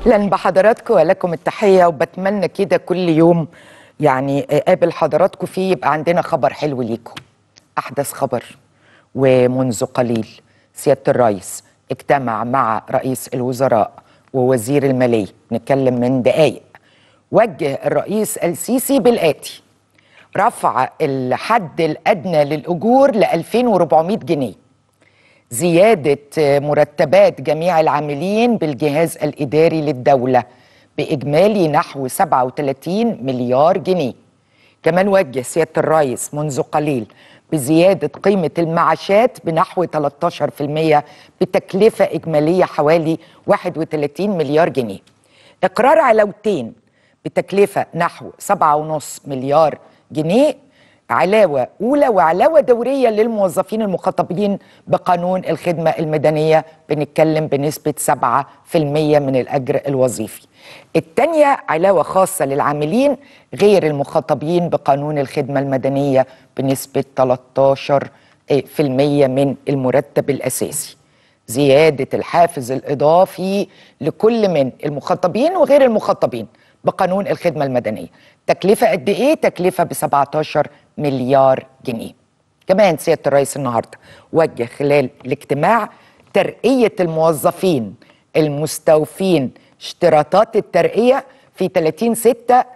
اهلا بحضراتكم ولكم التحيه وبتمنى كده كل يوم يعني قابل حضراتكم فيه يبقى عندنا خبر حلو ليكم احدث خبر ومنذ قليل سياده الرئيس اجتمع مع رئيس الوزراء ووزير الماليه نتكلم من دقائق وجه الرئيس السيسي بالاتي رفع الحد الادنى للاجور ل 2400 جنيه زيادة مرتبات جميع العاملين بالجهاز الإداري للدولة بإجمالي نحو 37 مليار جنيه كمان وجه سيادة الرئيس منذ قليل بزيادة قيمة المعاشات بنحو 13% بتكلفة إجمالية حوالي 31 مليار جنيه إقرار علاوتين بتكلفة نحو 7.5 مليار جنيه علاوة أولى وعلاوة دورية للموظفين المخاطبين بقانون الخدمة المدنية بنتكلم بنسبة 7% من الأجر الوظيفي التانية علاوة خاصة للعاملين غير المخاطبين بقانون الخدمة المدنية بنسبة 13% من المرتب الأساسي زيادة الحافز الإضافي لكل من المخاطبين وغير المخاطبين بقانون الخدمة المدنية تكلفة قد إيه؟ تكلفة ب 17 مليار جنيه كمان سيادة الرئيس النهاردة وجه خلال الاجتماع ترقية الموظفين المستوفين اشتراطات الترقية في 30 6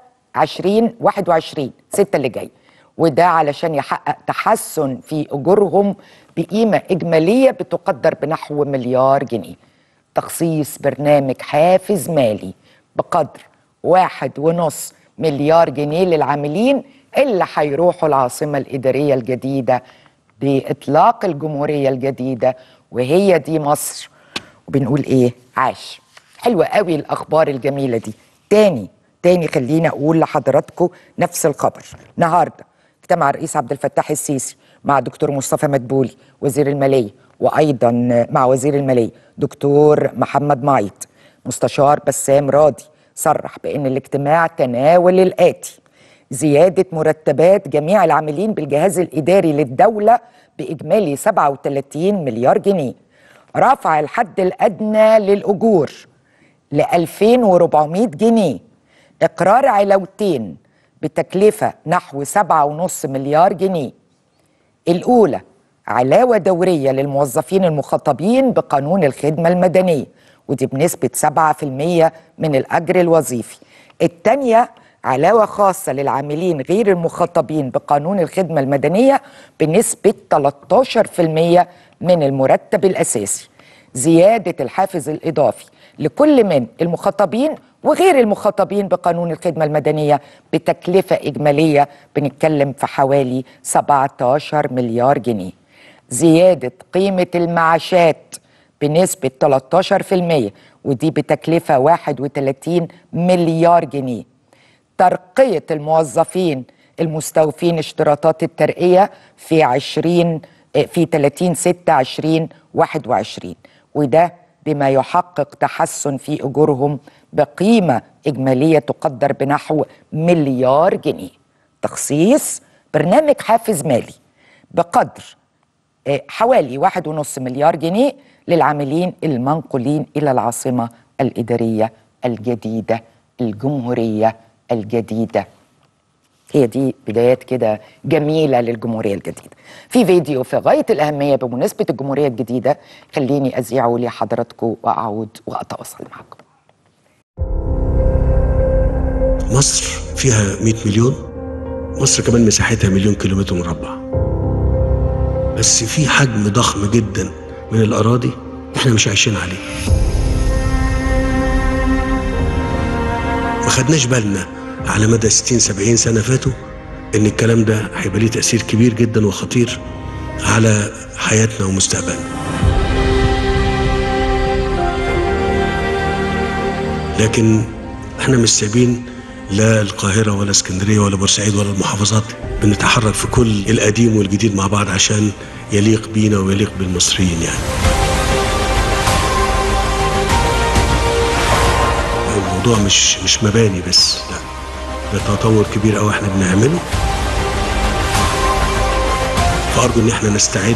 2021 6 اللي جاي وده علشان يحقق تحسن في أجورهم بقيمة إجمالية بتقدر بنحو مليار جنيه تخصيص برنامج حافز مالي بقدر واحد ونص مليار جنيه للعاملين اللي هيروحوا العاصمة الإدارية الجديدة بإطلاق الجمهورية الجديدة وهي دي مصر وبنقول إيه عاش حلوة قوي الأخبار الجميلة دي تاني تاني خلينا أقول لحضراتكم نفس الخبر النهاردة اجتمع الرئيس عبد الفتاح السيسي مع دكتور مصطفى مدبولي وزير المالية وأيضا مع وزير المالية دكتور محمد معيط مستشار بسام راضي صرح بأن الاجتماع تناول الآتي زيادة مرتبات جميع العاملين بالجهاز الإداري للدولة بإجمالي 37 مليار جنيه رفع الحد الأدنى للأجور ل 2400 جنيه إقرار علاوتين بتكلفة نحو 7.5 مليار جنيه الأولى علاوة دورية للموظفين المخاطبين بقانون الخدمة المدنية ودي بنسبة 7% من الأجر الوظيفي الثانية علاوة خاصة للعاملين غير المخاطبين بقانون الخدمة المدنية بنسبة 13% من المرتب الأساسي زيادة الحافز الإضافي لكل من المخاطبين وغير المخاطبين بقانون الخدمة المدنية بتكلفة إجمالية بنتكلم في حوالي 17 مليار جنيه زيادة قيمة المعاشات بنسبة 13% ودي بتكلفة 31 مليار جنيه ترقية الموظفين المستوفين اشتراطات الترقية في 20 في 30 6 20 21 وده بما يحقق تحسن في أجورهم بقيمة إجمالية تقدر بنحو مليار جنيه تخصيص برنامج حافز مالي بقدر حوالي واحد ونص مليار جنيه للعاملين المنقولين إلى العاصمة الإدارية الجديدة الجمهورية الجديدة هي دي بدايات كده جميلة للجمهورية الجديدة في فيديو في غاية الأهمية بمناسبة الجمهورية الجديدة خليني أذيعه لحضراتكم وأعود وأتواصل معكم مصر فيها 100 مليون مصر كمان مساحتها مليون كيلومتر مربع بس في حجم ضخم جدا من الأراضي احنا مش عايشين عليه ما خدناش بالنا على مدى 60 70 سنة فاتوا ان الكلام ده هيبقى ليه تأثير كبير جدا وخطير على حياتنا ومستقبلنا لكن احنا مش سايبين لا القاهرة ولا اسكندرية ولا بورسعيد ولا المحافظات بنتحرك في كل القديم والجديد مع بعض عشان يليق بينا ويليق بالمصريين يعني الموضوع مش مش مباني بس لا ده تطور كبير قوي احنا بنعمله فارجو ان احنا نستعد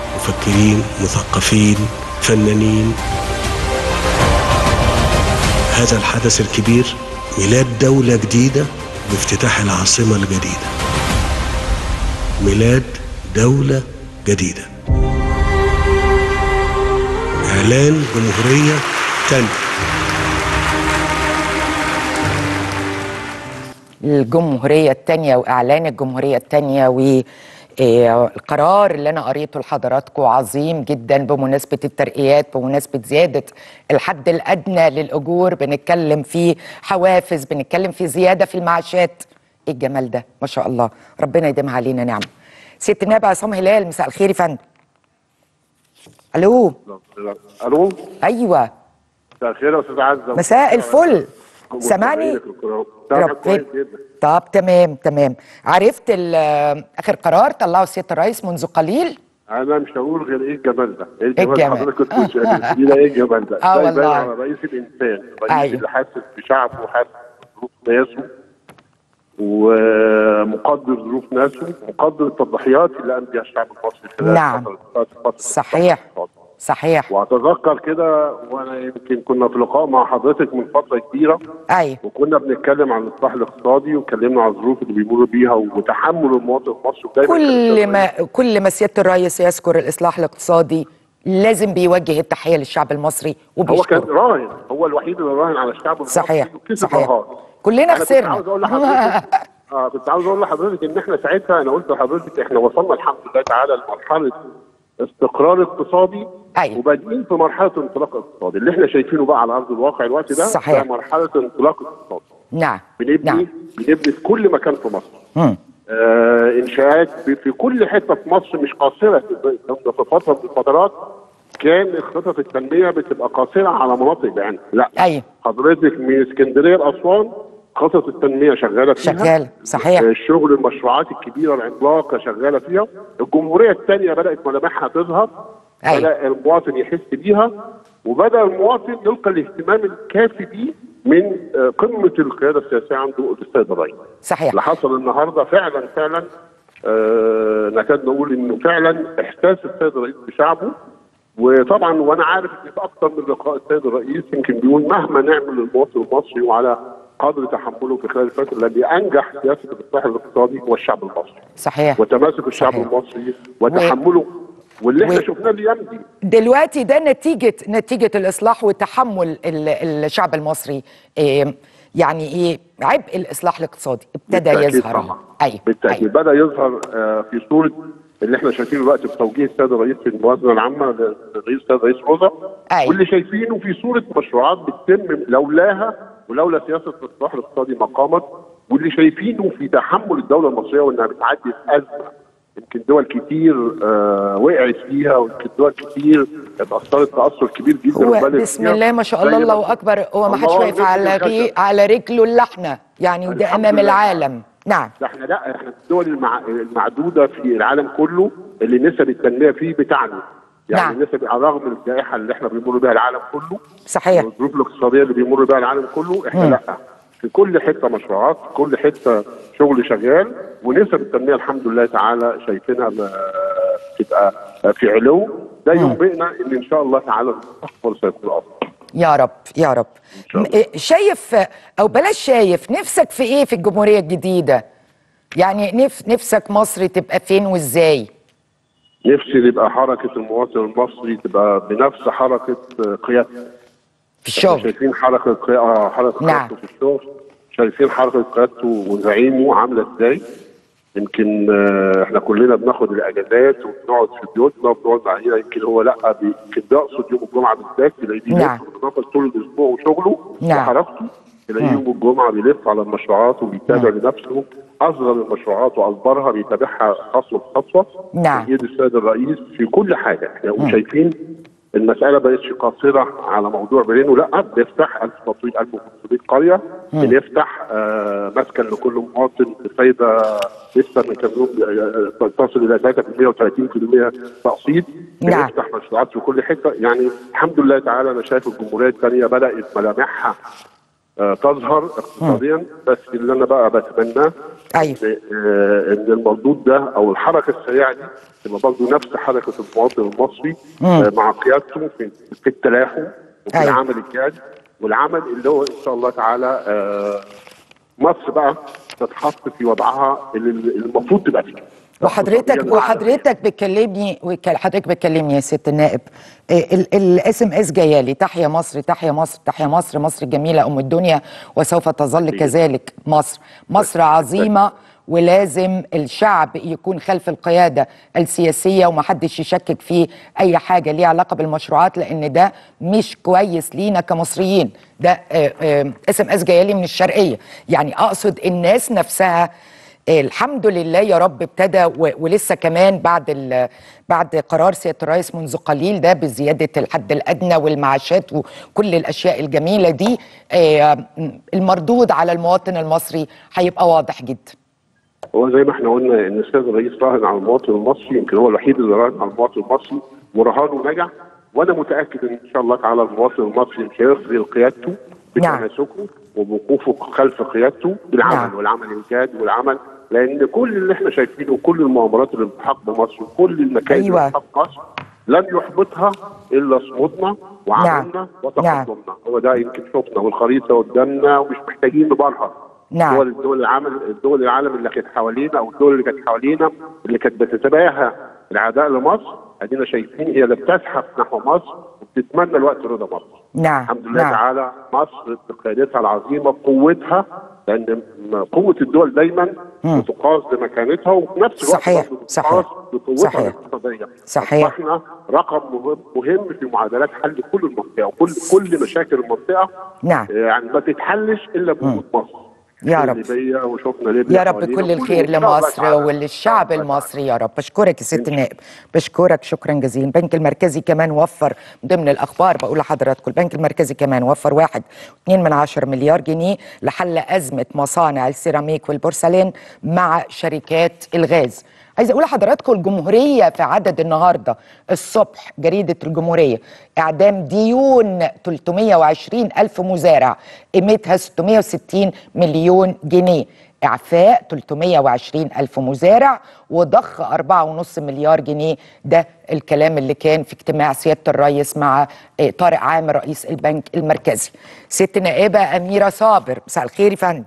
مفكرين مثقفين فنانين هذا الحدث الكبير ميلاد دولة جديدة بافتتاح العاصمة الجديدة ميلاد دولة جديدة إعلان جمهورية تانية الجمهورية الثانية وإعلان الجمهورية الثانية والقرار اللي أنا قريته لحضراتكم عظيم جدا بمناسبة الترقيات بمناسبة زيادة الحد الأدنى للأجور بنتكلم في حوافز بنتكلم في زيادة في المعاشات إيه الجمال ده ما شاء الله ربنا يديمها علينا نعم سيادة النائب عصام هلال مساء الخير يا فندم ألو الو أيوه مساء الخير يا استاذ عزه مساء الفل سامعني سامعك كويس ربنا جدا طب تمام تمام عرفت ال- اخر قرار طلعه سياده الرئيس منذ قليل انا مش هقول غير ايه الجمال ده ايه إيه الجمال الجمال؟ حضرتك كنت بتسالني ده ايه الجمال ده آه ده والله. يبين على رئيس الانسان رئيس أيوة. اللي حاسس بشعبه وحاسس بظروف ناسه ومقدر ظروف ناسه مقدر التضحيات اللي قام بها الشعب المصري خلال نعم. فترة- فترة صحيح الاقتصاد. صحيح واتذكر كده وانا يمكن كنا في لقاء مع حضرتك من فتره كبيره ايوه وكنا بنتكلم عن الاصلاح الاقتصادي واتكلمنا عن الظروف اللي بيمر بيها وتحمل المواطن المصري ودايما كل ما كل ما سياده الرئيس يذكر الاصلاح الاقتصادي لازم بيوجه التحيه للشعب المصري هو كان وبيشكره راهن هو الوحيد اللي راهن على الشعب المصري صحيح وكسب صحيح رهان. كلنا أنا كنت خسرنا عاوز اقول لحضرتك اه كنت عاوز اقول لحضرتك ان احنا ساعتها انا قلت لحضرتك احنا وصلنا الحمد لله تعالى لمرحله استقرار اقتصادي أيوة. وبادئين في مرحله انطلاق اقتصادي اللي احنا شايفينه بقى على ارض الواقع الوقت ده صحيح. ده مرحله انطلاق اقتصادي نعم بنبني نعم بنبني في كل مكان في مصر مم. آه انشاءات في في كل حته في مصر مش قاصره في في فتره من الفترات كان خطط التنميه بتبقى قاصره على مناطق بعينها لا أيوة. حضرتك من اسكندريه لاسوان خطط التنميه شغاله فيها شغالة، صحيح. آه، الشغل المشروعات الكبيره العملاقه شغاله فيها الجمهوريه الثانيه بدات ملامحها تظهر أيوة. بدا المواطن يحس بيها وبدا المواطن يلقى الاهتمام الكافي بيه من آه، قمه القياده السياسيه عنده السيد الرئيس صحيح اللي حصل النهارده فعلا فعلا آه نكاد نقول انه فعلا احساس السيد الرئيس بشعبه وطبعا وانا عارف ان في اكثر من لقاء السيد الرئيس يمكن بيقول مهما نعمل للمواطن المصري وعلى قدر تحمله في خلال الفتره الذي انجح سياسه الاصلاح الاقتصادي هو الشعب المصري صحيح وتماسك الشعب صحيح. المصري وتحمله واللي احنا و- شفناه الايام دي دلوقتي ده نتيجة نتيجة الإصلاح وتحمل ال- الشعب المصري إيه يعني إيه عبء الإصلاح الاقتصادي ابتدى بالتأكيد يظهر طبعا. أهو. أيوه بالتاكيد أيوه بدا يظهر آه، في صوره اللي احنا شايفينه دلوقتي في توجيه السيد الرئيس في الموازنه العامه للرئيس السيد الرئيس روزا أيوة. واللي شايفينه في صوره مشروعات بتتم لولاها ولولا سياسه الاصلاح الاقتصادي ما قامت واللي شايفينه في تحمل الدوله المصريه وانها بتعدي في ازمه يمكن دول كتير آه وقعت فيها ويمكن دول كتير اتاثرت تاثر كبير جدا هو وبالغ بسم فيها. الله ما شاء الله زي الله أكبر هو ما حدش الله واقف أكبر على الخشب. ري على رجله اللحنة يعني وده الحمد أمام لله. العالم نعم ده احنا لا احنا الدول المع... المعدوده في العالم كله اللي نسب التنميه فيه بتعني يعني نعم. نسب على الرغم من الجائحه اللي احنا بيمر بها العالم كله صحيح والظروف الاقتصاديه اللي بيمر بها العالم كله احنا مم. لا في كل حته مشروعات في كل حته شغل شغال ونسب التنميه الحمد لله تعالى شايفينها ب- تبقى في علو ده ينبئنا ان ان شاء الله تعالى المستقبل سيكون افضل يا رب يا رب شاء م- الله. إيه، شايف او بلاش شايف نفسك في ايه في الجمهوريه الجديده يعني نف نفسك مصر تبقى فين وازاي نفسي يبقى حركه المواطن المصري تبقى بنفس حركه قيادته في الشغل شايفين حركه قي- آه، حركه نعم. قيادته في الشغل شايفين حركه قيادته وزعيمه عامله ازاي يمكن آه، احنا كلنا بناخد الاجازات وبنقعد في بيوتنا وبنقعد مع عيلة يمكن هو لا بي- يمكن بيقصد يوم الجمعه بالذات تلاقيه بيلف نعم. وبينافس طول الاسبوع وشغله نعم. وحركته تلاقيه يوم الجمعه بيلف على المشروعات وبيتابع لنفسه اصغر المشروعات واكبرها بيتابعها خطوه بخطوه نعم. بإيد السيد الرئيس في كل حاجه احنا شايفين المسألة بقتش قاصرة على موضوع برينو لا بنفتح 1300 1500 قرية بنفتح آه مسكن لكل مواطن بفايدة لسه من كام يوم آه، تصل إلى 330% تقسيط نعم. بنفتح مشروعات في كل حتة يعني الحمد لله تعالى أنا شايف الجمهورية الثانية بدأت ملامحها آه تظهر اقتصاديا بس اللي أنا بقى بتمناه ايوه آه، ان المردود ده او الحركه السريعه دي تبقى برضه نفس حركه المواطن المصري آه، مع قيادته في, في التلاحم وفي أيوة. العمل الجاد والعمل اللي هو ان شاء الله تعالى آه، مصر بقى تتحط في وضعها اللي اللي المفروض تبقى فيه وحضرتك وحضرتك بتكلمني وك- حضرتك بتكلمني يا ست النائب الاس ام اس جايه لي تحيا مصر تحيا مصر تحيا مصر مصر الجميله ام الدنيا وسوف تظل كذلك مصر مصر عظيمه ولازم الشعب يكون خلف القياده السياسيه ومحدش يشكك في اي حاجه ليها علاقه بالمشروعات لان ده مش كويس لينا كمصريين ده اس ام اس جايه لي من الشرقيه يعني اقصد الناس نفسها الحمد لله يا رب ابتدى و- ولسه كمان بعد ال- بعد قرار سياده الرئيس منذ قليل ده بزياده الحد الادنى والمعاشات وكل الاشياء الجميله دي آه، المردود على المواطن المصري هيبقى واضح جدا هو زي ما احنا قلنا ان السيد الرئيس راهن على المواطن المصري يمكن هو الوحيد اللي راهن على المواطن المصري ورهانه نجح وانا متاكد ان شاء الله تعالى المواطن المصري مش هيخذل قيادته نعم. بتماسكه وبوقوفه خلف قيادته بالعمل نعم. والعمل الجاد والعمل لان كل اللي احنا شايفينه وكل المؤامرات اللي بتحاق بمصر وكل المكائد أيوة. اللي بتحاق مصر لن يحبطها الا صمودنا وعملنا وتقدمنا هو ده يمكن شفنا والخريطه قدامنا ومش محتاجين نبرهن نعم. دول الدول العالم الدول العالم اللي كانت حوالينا او الدول اللي كانت حوالينا اللي كانت بتتباهى العداء لمصر ادينا شايفين هي اللي بتزحف نحو مصر وبتتمنى الوقت رضا مصر نعم الحمد لله نعم تعالى مصر بقيادتها العظيمه بقوتها لان م- قوه الدول دايما مم. بتقاس بمكانتها وفي نفس الوقت صحيح، برضه بتقاس صحيح، بقوتها صحيح. الاقتصاديه صحيح. احنا رقم مهم, مهم في معادلات حل كل المنطقه وكل كل مشاكل المنطقه نعم. يعني ما تتحلش الا بوجود مصر يا رب. ليبيا وشفنا ليبيا يا رب حوالينا كل وكل- الخير إن شاء الله لمصر تعالى. وللشعب إن شاء الله المصري يا رب بشكرك يا ست النائب بشكرك شكرا جزيلا البنك المركزي كمان وفر ضمن الاخبار بقول لحضراتكم البنك المركزي كمان وفر واحد اتنين من عشر مليار جنيه لحل ازمه مصانع السيراميك والبورسلين مع شركات الغاز عايز اقول لحضراتكم الجمهوريه في عدد النهارده الصبح جريده الجمهوريه اعدام ديون 320 الف مزارع قيمتها 660 مليون جنيه اعفاء 320 الف مزارع وضخ 4.5 مليار جنيه ده الكلام اللي كان في اجتماع سياده الرئيس مع آه، طارق عامر رئيس البنك المركزي ست نائبه اميره صابر مساء الخير يا فندم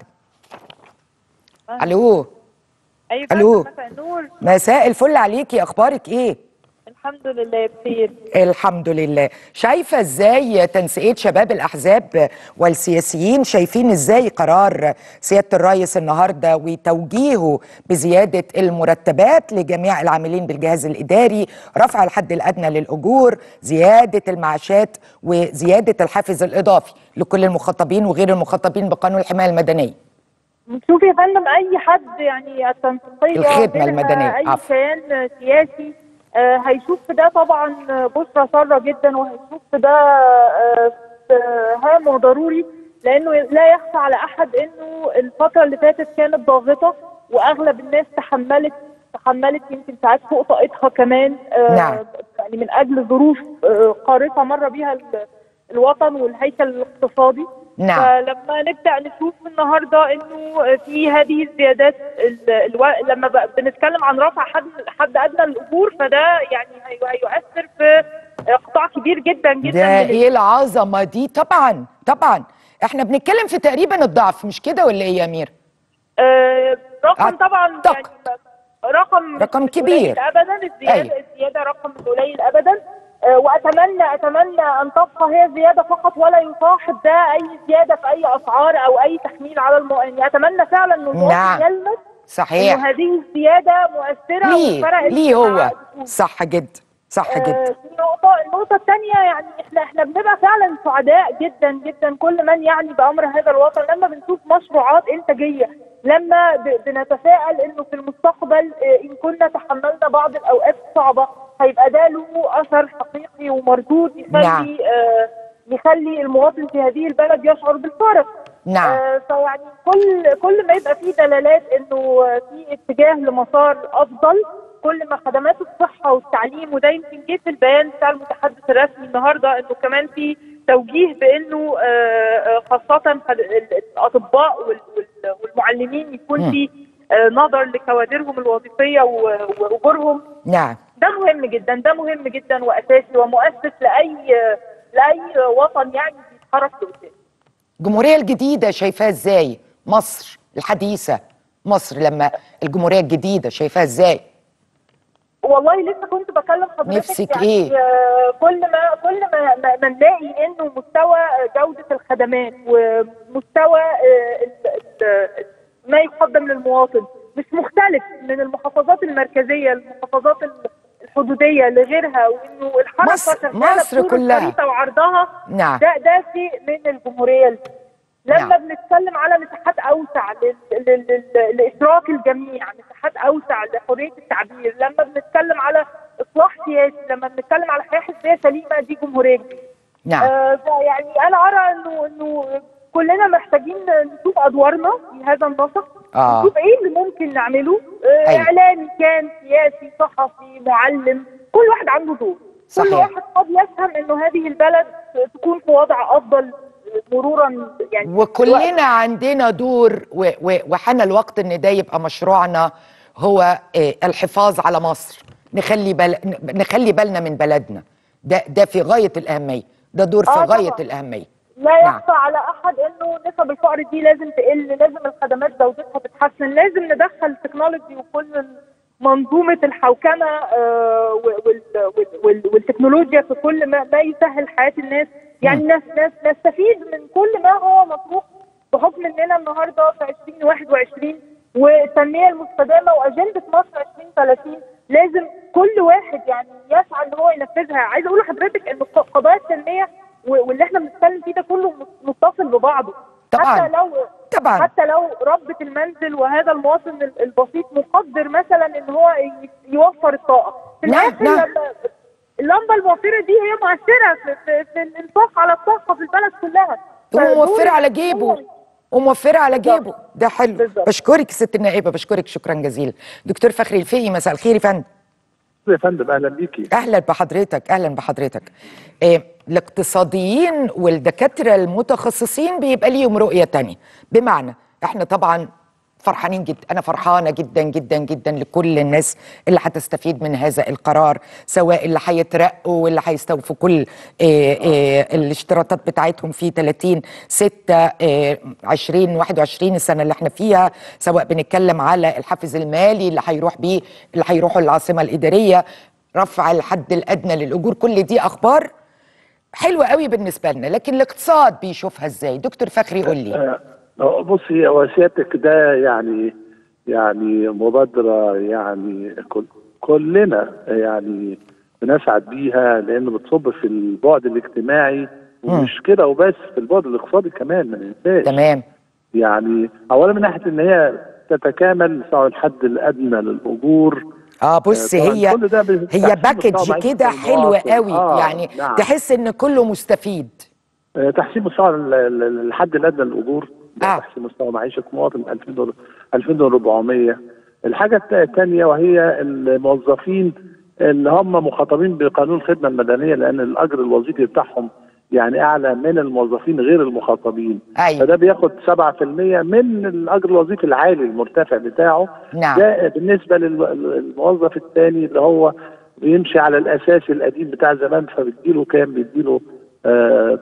الو ايوه ألو. مساء النور مساء الفل عليكي اخبارك ايه الحمد لله بخير الحمد لله شايفة ازاي تنسيقية شباب الأحزاب والسياسيين شايفين ازاي قرار سيادة الرئيس النهاردة وتوجيهه بزيادة المرتبات لجميع العاملين بالجهاز الإداري رفع الحد الأدنى للأجور زيادة المعاشات وزيادة الحافز الإضافي لكل المخاطبين وغير المخاطبين بقانون الحماية المدنية شوفي يا فندم اي حد يعني التنسيقيه الخدمة بينها المدنية، اي عفوا. كيان سياسي آه، هيشوف في ده طبعا بشرى ساره جدا وهيشوف في ده آه، هام وضروري لانه لا يخفى على احد انه الفتره اللي فاتت كانت ضاغطه واغلب الناس تحملت تحملت يمكن ساعات فوق طاقتها كمان آه، نعم. يعني من اجل ظروف آه، قارصه مر بيها ال- الوطن والهيكل الاقتصادي نعم. فلما نبدا نشوف النهارده انه في هذه الزيادات ال- الو... لما بقى بنتكلم عن رفع حد حد ادنى الاجور فده يعني هي- هيؤثر في قطاع كبير جدا جدا ده من ايه العظمة دي طبعا طبعا احنا بنتكلم في تقريبا الضعف مش كده ولا ايه يا أمير آه، رقم أعتقد. طبعا يعني رقم رقم مش كبير. قليل ابدا الزياده أيوة. الزياده رقم مش قليل ابدا آه، واتمنى اتمنى ان تبقى هي زياده فقط ولا يصاحب ده اي زياده في اي اسعار او اي تحميل على المو... يعني اتمنى فعلا ان المواطن نعم. يلمس صحيح انه هذه الزياده مؤثره ليه وفرقت ليه هو مع- صح جدا صح آه، جدا في نقطة النقطة الثانية يعني احنا احنا بنبقى فعلا سعداء جدا جدا كل من يعني بأمر هذا الوطن لما بنشوف مشروعات إنتاجية لما ب- بنتساءل انه في المستقبل آه، ان كنا تحملنا بعض الاوقات الصعبة هيبقى ده له اثر حقيقي ومردود يخلي نعم. آه يخلي المواطن في هذه البلد يشعر بالفرق نعم. آه فيعني كل كل ما يبقى في دلالات انه آه، في اتجاه لمسار افضل كل ما خدمات الصحه والتعليم وده يمكن جه في البيان بتاع المتحدث الرسمي النهارده انه كمان في توجيه بانه آه، آه، خاصه خد- ال- الاطباء وال- وال- والمعلمين يكون مم. في آه، نظر لكوادرهم الوظيفيه و- واجورهم نعم ده مهم جدا ده مهم جدا واساسي ومؤسس لاي لاي وطن يعني بيتحرك لقدام الجمهوريه الجديده شايفاها ازاي مصر الحديثه مصر لما الجمهوريه الجديده شايفاها ازاي والله لسه كنت بكلم حضرتك نفسك يعني إيه؟ آه، كل ما كل ما ما, ما نلاقي انه مستوى جوده الخدمات ومستوى آه، ال- ال- ما يقدم للمواطن مش مختلف من المحافظات المركزيه المحافظات الحدوديه لغيرها وانه الحركه مصر- شغالة مصر بطول كلها. الخريطة وعرضها نعم. ده ده شيء من الجمهوريه الجديدة. لما نعم. بنتكلم على مساحات اوسع لل- لل- لل- لاشراك الجميع مساحات اوسع لحريه التعبير لما بنتكلم على اصلاح سياسي لما بنتكلم على حياه حزبيه سليمه دي جمهوريه جديده نعم آه يعني انا ارى انه انه كلنا محتاجين نشوف ادوارنا في هذا النسق آه. نشوف ايه اللي ممكن نعمله آه أيوة. اعلامي كان سياسي صحفي معلم كل واحد عنده دور صحيح. كل واحد قد يفهم انه هذه البلد تكون في وضع افضل مرورا يعني الوقت. وكلنا عندنا دور و- و- وحان الوقت ان ده يبقى مشروعنا هو آه، الحفاظ على مصر نخلي بل... نخلي بالنا من بلدنا ده ده في غايه الاهميه ده دور في آه غايه طبعاً. الاهميه لا نعم. يخفى على احد انه نسب الفقر دي لازم تقل لازم الخدمات جودتها تتحسن لازم ندخل تكنولوجي وكل منظومه الحوكمه آه، وال- وال- وال- والتكنولوجيا في كل ما, ما يسهل حياه الناس يعني نس نس نستفيد من كل ما هو مطروح بحكم اننا النهارده في 2021 والتنميه المستدامه واجنده مصر 2030 لازم كل واحد يعني يسعى ان هو ينفذها عايزه اقول لحضرتك ان قضايا التنميه و- واللي احنا بنتكلم فيه ده كله متصل ببعضه طبعاً. حتى لو طبعاً. حتى لو ربة المنزل وهذا المواطن ال- البسيط مقدر مثلا ان هو ي- يوفر الطاقه في نعم، الاخر نعم. لما اللمبه الموفره دي هي مؤثره في, في, في الانفاق على الطاقه في البلد كلها وموفرة فدول- على جيبه وموفرة على جيبه ده حلو بالظبط. بشكرك ست النائبة بشكرك شكرا جزيلا دكتور فخري الفقي مساء الخير يا فندم يا فندم اهلا بيكي اهلا بحضرتك اهلا بحضرتك إيه الاقتصاديين والدكاتره المتخصصين بيبقى ليهم رؤيه تانية بمعنى احنا طبعا فرحانين جدا انا فرحانه جدا جدا جدا لكل الناس اللي هتستفيد من هذا القرار سواء اللي هيترقوا واللي هيستوفوا كل إيه إيه الاشتراطات بتاعتهم في 30 6 إيه 20 21 السنه اللي احنا فيها سواء بنتكلم على الحافز المالي اللي هيروح بيه اللي هيروحوا العاصمه الاداريه رفع الحد الادنى للاجور كل دي اخبار حلوه قوي بالنسبه لنا لكن الاقتصاد بيشوفها ازاي دكتور فخري قول لي آه، بصي هو سيادتك ده يعني يعني مبادرة يعني كل كلنا يعني بنسعد بيها لأنه بتصب في البعد الاجتماعي ومش كده وبس في البعد الاقتصادي كمان ما ننساش تمام يعني أولا من ناحية إن هي تتكامل سواء الحد الأدنى للأجور اه بص طبعاً هي كل ده بال- هي تحسين باكج مستوى كده معيشة حلوه المواطن. قوي آه، يعني نعم. تحس ان كله مستفيد آه، تحسين مستوى ال- ال- الحد الادنى للاجور ده آه. تحسين مستوى معيشه مواطن 2000 دولار 2400 الحاجه الت- الثانيه وهي الموظفين اللي هم مخاطبين بقانون الخدمه المدنيه لان الاجر الوظيفي بتاعهم يعني اعلى من الموظفين غير المخاطبين أيوة. فده بياخد 7% من الاجر الوظيفي العالي المرتفع بتاعه نعم. ده بالنسبه للموظف الثاني اللي هو بيمشي على الاساس القديم بتاع زمان فبيديله كام بيديله آه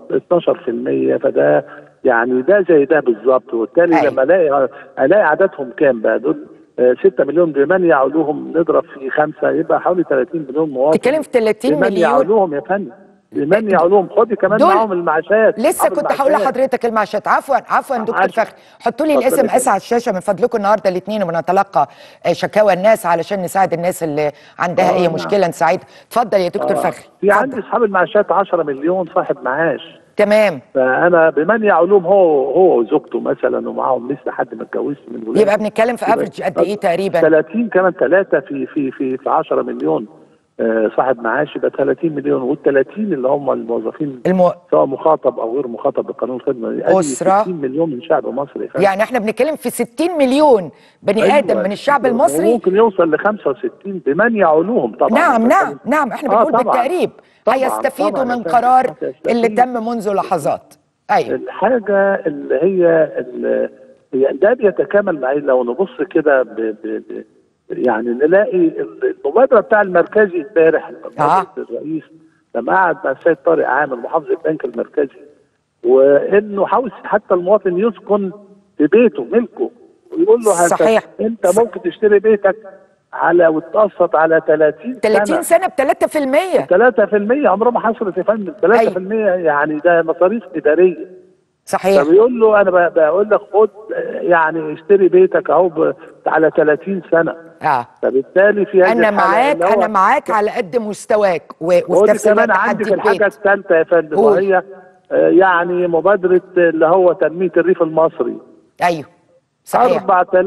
12% فده يعني ده زي ده بالظبط وبالتالي أيوة. لما الاقي الاقي عددهم كام بقى دول 6 مليون بمن يعولوهم نضرب في خمسه يبقى حوالي 30 مليون مواطن تتكلم في 30 بمن مليون يعولوهم يا فندم بمن يعولوهم خدي كمان دول معاهم المعاشات لسه معاهم كنت هقول المعاشات. لحضرتك المعاشات عفوا عفوا دكتور عشان. فخري حطوا لي اتفضل الاسم يا فندم. اس على الشاشه من فضلكم النهارده الاثنين وبنتلقى آه، شكاوى الناس علشان نساعد الناس اللي عندها آه، اي نعم. مشكله نساعدها اتفضل يا دكتور آه. فخري في اتفضل. عندي اصحاب المعاشات 10 مليون صاحب معاش تمام فانا بمن يعولوهم هو هو وزوجته مثلا ومعاهم لسه حد ما اتجوزش من الولاد يبقى بنتكلم في افريج قد ايه تقريبا 30 كمان ثلاثه في في في في 10 مليون آه، صاحب معاش يبقى 30 مليون وال 30 اللي هم الموظفين المو... سواء مخاطب او غير مخاطب بقانون الخدمه أدي أسرة. 60 مليون من شعب مصر يا فندم. يعني احنا بنتكلم في 60 مليون بني أيوة. ادم من الشعب المصري وممكن يوصل ل 65 بمن يعولوهم طبعا نعم نعم بتكلم- نعم احنا آه، بنقول طبعاً. بالتقريب طبعاً، هيستفيدوا طبعاً من يا فندم. قرار هيستفيدوا. اللي تم منذ لحظات ايوه الحاجة اللي هي اللي هي ده بيتكامل معي لو نبص كده ب... ب... ب... يعني نلاقي المبادرة بتاع المركزي امبارح مبادرة الرئيس لما قعد مع السيد طارق عامر محافظ البنك المركزي وانه عاوز حتى المواطن يسكن في بيته ملكه ويقول له هت- صحيح. انت ممكن تشتري بيتك على وتقسط على 30 30 سنه ب 3% 3% عمره ما حصلت يا فندم 3% يعني ده مصاريف اداريه صحيح فبيقول له انا ب- بقول لك خد آه، يعني اشتري بيتك اهو ب- على 30 سنه اه فبالتالي في هذه انا الحالة معاك اللي هو- انا معاك على قد مستواك و- وفي ودي نفس الوقت كمان عندي في هديك الحاجه بيت. الثالثه يا فندم قول. وهي آه، يعني مبادره اللي هو تنميه الريف المصري ايوه صحيح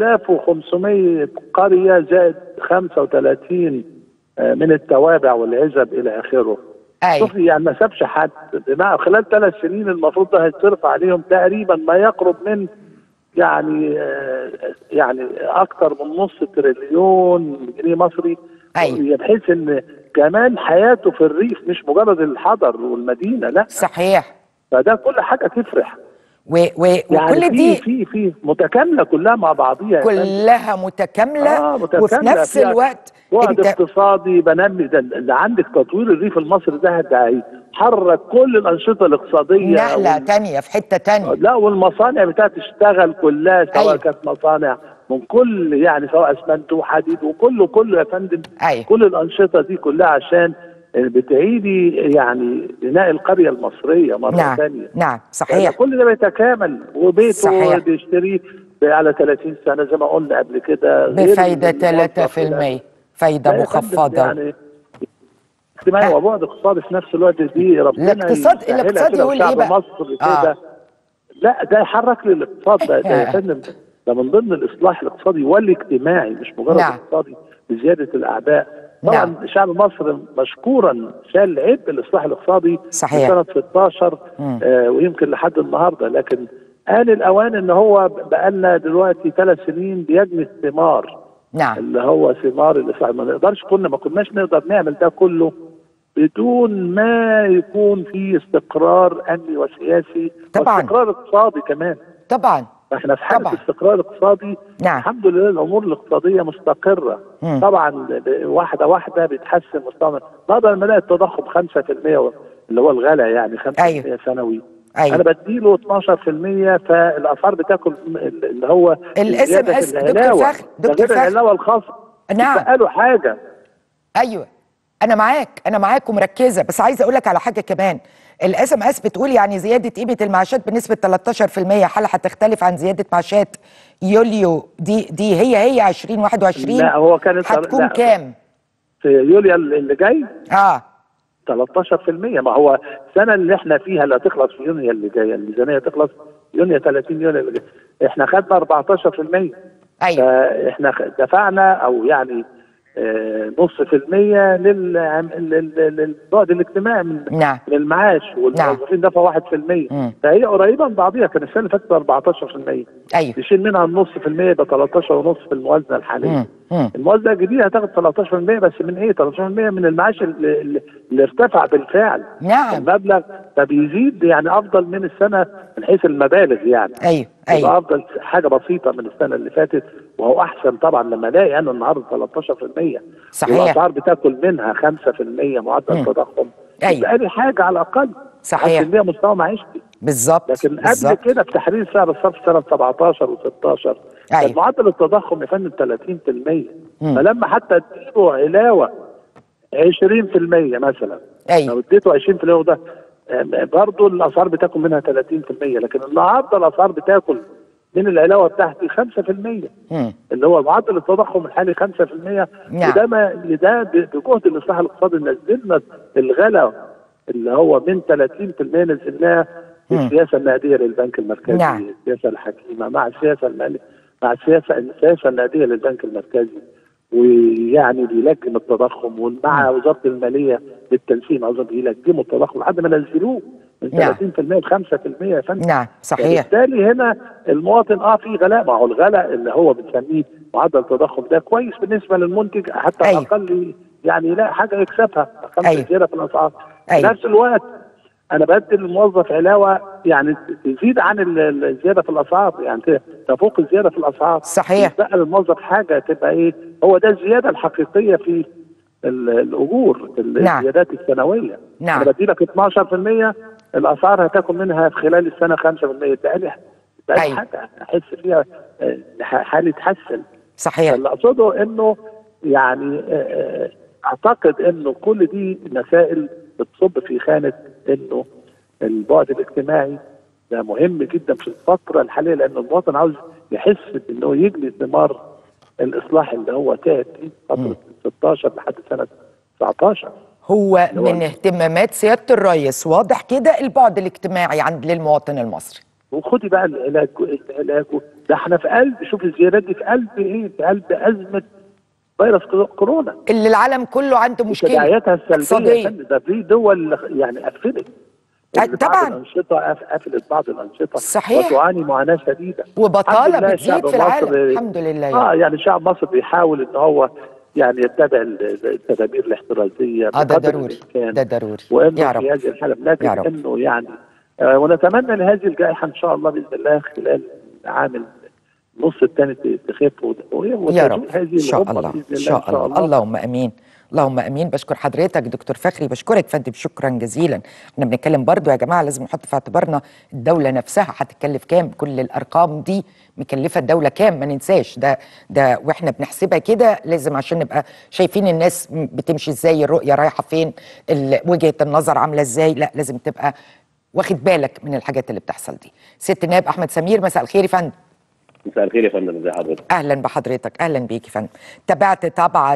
4500 قريه زائد 35 آه، من التوابع والعزب الى اخره ايوه شوفي يعني ما سابش حد بمعنى خلال ثلاث سنين المفروض ده هيتصرف عليهم تقريبا ما يقرب من يعني آه، يعني اكثر من نص تريليون جنيه مصري أيوة. بحيث ان كمان حياته في الريف مش مجرد الحضر والمدينه لا صحيح فده كل حاجه تفرح و و يعني وكل في دي في في متكامله كلها مع بعضيها يا فندم. كلها متكامله آه، متكاملة وفي نفس فيها الوقت وقت انت اقتصادي بنمي ده اللي عندك تطوير الريف المصري ده ده هيحرك كل الانشطه الاقتصاديه نقله وال- تانية في حته تانية لا والمصانع بتاعت تشتغل كلها سواء أيوة. كانت مصانع من كل يعني سواء اسمنت وحديد وكله كله يا فندم أيوة. كل الانشطه دي كلها عشان بتعيدي يعني بناء القريه المصريه مره نعم ثانيه نعم صحيح كل ده بيتكامل وبيته صحيح. بيشتريه على 30 سنه زي ما قلنا قبل كده غير بفايده الموظف 3% ده. فايده لا يا فندم، مخفضه يعني اجتماعي آه. وبعد اقتصادي في نفس الوقت دي ربنا الاقتصاد- يسهلها الاقتصاد كده يقول وشعب إيه بقى؟ مصر آه. كده لا ده يحرك لي الاقتصاد ده, ده يا فندم ده من ضمن الاصلاح الاقتصادي والاجتماعي مش مجرد نعم. اقتصادي بزياده الاعباء طبعا نعم. شعب مصر مشكورا شال عبء الاصلاح الاقتصادي صحيح. في سنه 16 مم. آه ويمكن لحد النهارده لكن آن الأوان إن هو بقالنا دلوقتي ثلاث سنين بيجني الثمار نعم اللي هو ثمار الإصلاح ما نقدرش كنا ما كناش نقدر نعمل ده كله بدون ما يكون في استقرار أمني وسياسي طبعاً. واستقرار اقتصادي كمان طبعا احنا في حاله طبعاً. استقرار اقتصادي نعم. الحمد لله الامور الاقتصاديه مستقره مم. طبعا ب- واحده واحده بيتحسن مستوى نقدر نلاقي التضخم 5% اللي هو الغلا يعني 5% أيوة. سنوي أيوة. انا بديله 12% فالاسعار بتاكل م- اللي هو ال الزيادة في SMS دكتور العلاوة. فخر- ده دكتور غير فخر. العلاوه الخاصه نعم. قالوا حاجه ايوه انا معاك انا معاك ومركزه بس عايزه اقول لك على حاجه كمان الاس ام اس بتقول يعني زياده قيمه المعاشات بنسبه 13% هل هتختلف عن زياده معاشات يوليو دي دي هي هي 2021 لا هو كانت هتكون لا. كام في يوليو اللي جاي اه 13% ما هو السنه اللي احنا فيها اللي هتخلص في يونيو اللي جايه الميزانيه تخلص يونيو 30 يونيو اللي جاي احنا خدنا 14% ايوه فاحنا خ- دفعنا او يعني آه، نص في المية للعم- لل- لل- للبعد الاجتماعي من نعم من المعاش والموظفين دفعوا 1% مم. فهي قريبه من بعضيها كان السنه اللي فاتت 14% ايوه تشيل منها النص في المية يبقى 13 ونص في الموازنه الحاليه مم. مم. الموازنه الجديده هتاخد 13% بس من ايه 13% من المعاش اللي, اللي- اللي ارتفع بالفعل نعم المبلغ فبيزيد يعني افضل من السنه من حيث المبالغ يعني ايوه يبقى ايوه افضل حاجه بسيطه من السنه اللي فاتت وهو احسن طبعا لما الاقي انا النهارده 13% صحيح. والاسعار بتاكل منها 5% معدل مم. التضخم أيوة. يبقى لي حاجه على الاقل صحيح. بيها مستوى معيشتي بالظبط لكن قبل بالظبط كده بتحرير سعر الصرف سنه 17 و16 أيوة. كان معدل التضخم يا فندم 30% مم. فلما حتى اديله علاوه 20% مثلا لو ايوه اديته 20% وده برضه الاسعار بتاكل منها 30% لكن النهارده الاسعار بتاكل من العلاوه بتاعتي 5% مم. اللي هو معدل التضخم الحالي 5% نعم. وده ما ده ب- بجهد الاصلاح الاقتصادي نزلنا الغلا اللي هو من 30% نزلناه مم. بالسياسه النقديه للبنك المركزي نعم. السياسه الحكيمه مع السياسه الماليه مع السياسه السياسه النقديه للبنك المركزي ويعني بيلجم التضخم ومع وزاره الماليه بالتنسيق اظن بيلجموا التضخم لحد ما نزلوه من نعم. 30% ل 5% يا فندم نعم صحيح بالتالي هنا المواطن اه في غلاء ما هو الغلاء اللي هو بنسميه معدل التضخم ده كويس بالنسبه للمنتج حتى أيوة. على الاقل يعني يلاقي حاجه يكسبها خمسه أيوة. زياده في الاسعار أيوة. في نفس الوقت انا بدي للموظف علاوه يعني تزيد عن ال- ال- الزياده في الاسعار يعني ت- تفوق الزياده في الاسعار صحيح. يبقى للموظف حاجه تبقى ايه هو ده الزياده الحقيقيه في ال- الاجور ال- نعم. الزيادات السنويه نعم. انا بدي لك 12% الاسعار هتاكل منها في خلال السنه 5% بقالي بقالي أيوة. حاجه احس فيها آه، ح- حالي تحسن صحيح اللي اقصده انه يعني آه، آه، اعتقد انه كل دي مسائل بتصب في خانه انه البعد الاجتماعي ده مهم جدا في الفتره الحاليه لان المواطن عاوز يحس انه يجني ثمار الاصلاح اللي هو تعب فيه فتره 16 لحد سنه 19 هو هو- من اهتمامات سياده الرئيس واضح كده البعد الاجتماعي عند للمواطن المصري وخدي بقى العلاج العلاج ده احنا في قلب شوف الزيادات دي في قلب ايه؟ في قلب ازمه فيروس كورونا اللي العالم كله عنده مشكله تداعياتها السلبيه يا اقتصاديه فندم، ده في دول يعني قفلت أه، بعض طبعاً. الانشطه قف- قفلت بعض الانشطه صحيح. وتعاني معاناه شديده وبطالة الحمد لله بتزيد شعب في العالم. مصر- الحمد لله يعني. اه يعني شعب مصر بيحاول ان هو يعني يتبع ال- التدابير الاحترازيه اه ده بقدر ضروري الإمكان. ده ضروري وانه يا رب في هذه الحاله لكن يا رب. انه يعني آه ونتمنى ان هذه الجائحه ان شاء الله باذن الله خلال العام النص الثاني تخف وت- يا وتزول رب هذه ان شاء الغمة الله باذن ان شاء الله اللهم امين اللهم امين بشكر حضرتك دكتور فخري بشكرك فندم شكرا جزيلا احنا بنتكلم برضو يا جماعه لازم نحط في اعتبارنا الدوله نفسها هتتكلف كام كل الارقام دي مكلفه الدوله كام ما ننساش ده ده واحنا بنحسبها كده لازم عشان نبقى شايفين الناس بتمشي ازاي الرؤيه رايحه فين ال- وجهه النظر عامله ازاي لا لازم تبقى واخد بالك من الحاجات اللي بتحصل دي ست نائب احمد سمير مساء الخير يا فندم مساء الخير يا فندم ازي حضرتك اهلا بحضرتك اهلا بيك يا فندم تابعت طبعا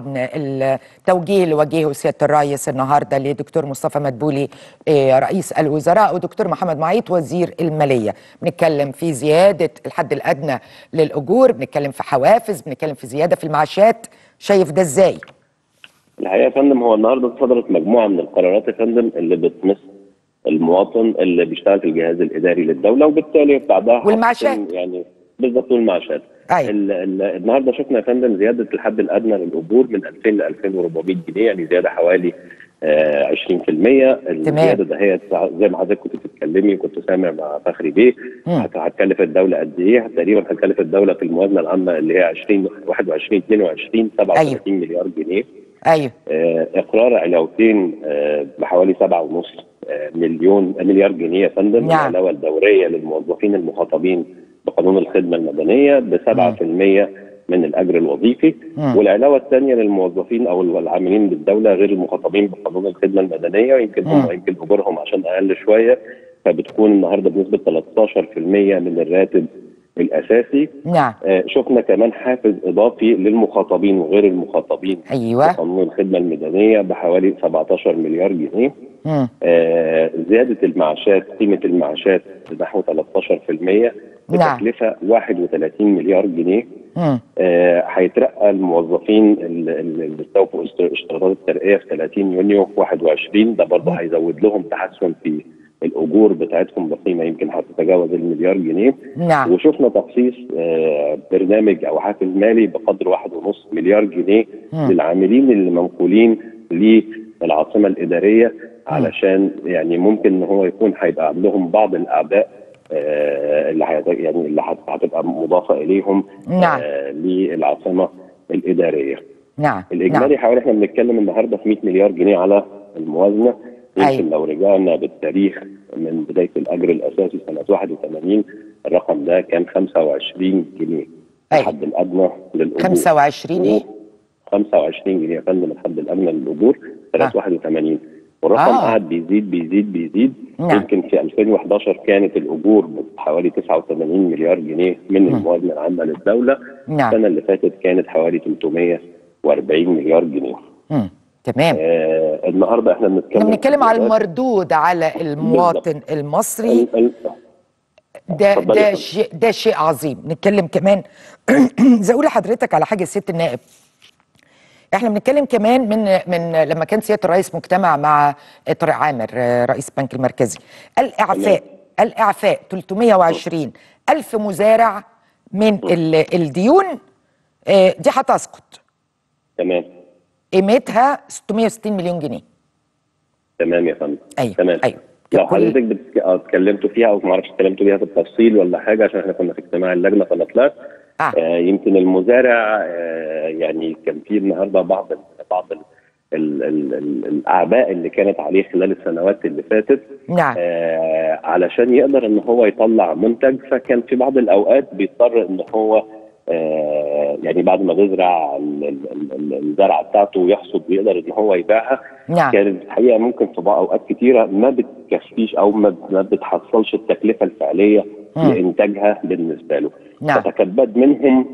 التوجيه اللي وجهه سياده الرئيس النهارده لدكتور مصطفى مدبولي آه، رئيس الوزراء ودكتور محمد معيط وزير الماليه بنتكلم في زياده الحد الادنى للاجور بنتكلم في حوافز بنتكلم في زياده في المعاشات شايف ده ازاي الحقيقه يا فندم هو النهارده صدرت مجموعه من القرارات يا فندم اللي بتمس المواطن اللي بيشتغل في الجهاز الاداري للدوله وبالتالي بعدها والمعاشات. هتكون يعني بالظبط والمعاشات أيوة. ال- ال- النهارده شفنا يا فندم زياده الحد الادنى للاجور من 2000 ل 2400 جنيه يعني زياده حوالي آه 20% الزياده ده هي زي ما حضرتك كنت بتتكلمي وكنت سامع مع فخري بيه مم. هت- هتكلف الدوله قد ايه؟ تقريبا هتكلف الدوله في الموازنه العامه اللي هي 20 21 22 37 مليار جنيه ايوه آه، اقرار علاوتين آه، بحوالي 7.5 آه، مليون آه، مليار جنيه يا فندم نعم. العلاوه الدوريه للموظفين المخاطبين بقانون الخدمه المدنيه ب 7% من الاجر الوظيفي مم. والعلاوه الثانيه للموظفين او العاملين بالدوله غير المخاطبين بقانون الخدمه المدنيه ويمكن مم. هم يمكن اجورهم عشان اقل شويه فبتكون النهارده بنسبه 13% من الراتب الاساسي نعم آه، شفنا كمان حافز اضافي للمخاطبين وغير المخاطبين ايوه قانون الخدمه الميدانيه بحوالي 17 مليار جنيه مم. آه زياده المعاشات قيمه المعاشات بنحو 13% نعم. بتكلفه 31 مليار جنيه مم. آه، هيترقى الموظفين ال- ال- اللي استوفوا اشت- اشتراطات الترقيه في 30 يونيو 21 ده برضه هيزود لهم تحسن في الاجور بتاعتهم بقيمه يمكن هتتجاوز المليار جنيه نعم وشفنا تخصيص آه، برنامج او حافز مالي بقدر واحد ونص مليار جنيه مم. للعاملين اللي منقولين للعاصمه الاداريه علشان يعني ممكن ان هو يكون هيبقى عندهم بعض الاعباء آه، اللي هيت- يعني اللي هت- هتبقى مضافه اليهم نعم. آه، للعاصمه الاداريه. نعم الاجمالي حوالي احنا بنتكلم النهارده في 100 مليار جنيه على الموازنه يمكن أيوة. لو رجعنا بالتاريخ من بدايه الاجر الاساسي سنه 81 الرقم ده كان 25 جنيه أيوة. الحد الادنى للاجور 25 ايه 25 جنيه يا فندم الحد الادنى للاجور سنه آه. 81 والرقم آه. قعد بيزيد بيزيد بيزيد نعم. يمكن في 2011 كانت الاجور بحوالي 89 مليار جنيه من الموازنه العامه للدوله نعم. السنه اللي فاتت كانت حوالي 340 مليار جنيه مم. تمام آه النهارده احنا بنتكلم احنا بنتكلم على في المردود على المواطن المصري ال- ال- ده اتفضل يا ده فندم. شيء ده شيء عظيم نتكلم كمان زي اقول لحضرتك على حاجه ست النائب احنا بنتكلم كمان من من لما كان سياده الرئيس مجتمع مع طارق عامر آه، رئيس البنك المركزي الاعفاء الاعفاء 320 الف مزارع من ال- الديون آه، دي هتسقط تمام قيمتها 660 مليون جنيه تمام يا فندم أيوة، تمام أيوة. لو كل- حضرتك بتك... آه، اتكلمتوا فيها او ما اعرفش اتكلمتوا فيها بالتفصيل ولا حاجه عشان احنا كنا في اجتماع اللجنه فانا طلعت آه. آه يمكن المزارع آه يعني كان في النهارده بعض ال- بعض ال- ال ال ال الاعباء اللي كانت عليه خلال السنوات اللي فاتت نعم آه علشان يقدر ان هو يطلع منتج فكان في بعض الاوقات بيضطر ان هو آه يعني بعد ما بيزرع ال- ال- ال- ال- الزرعه بتاعته ويحصد ويقدر ان هو يبيعها نعم كانت الحقيقه ممكن في بعض اوقات كتيره ما بتكفيش او ما ما بتحصلش التكلفه الفعليه مم. لانتاجها بالنسبه له نعم فتكبد منهم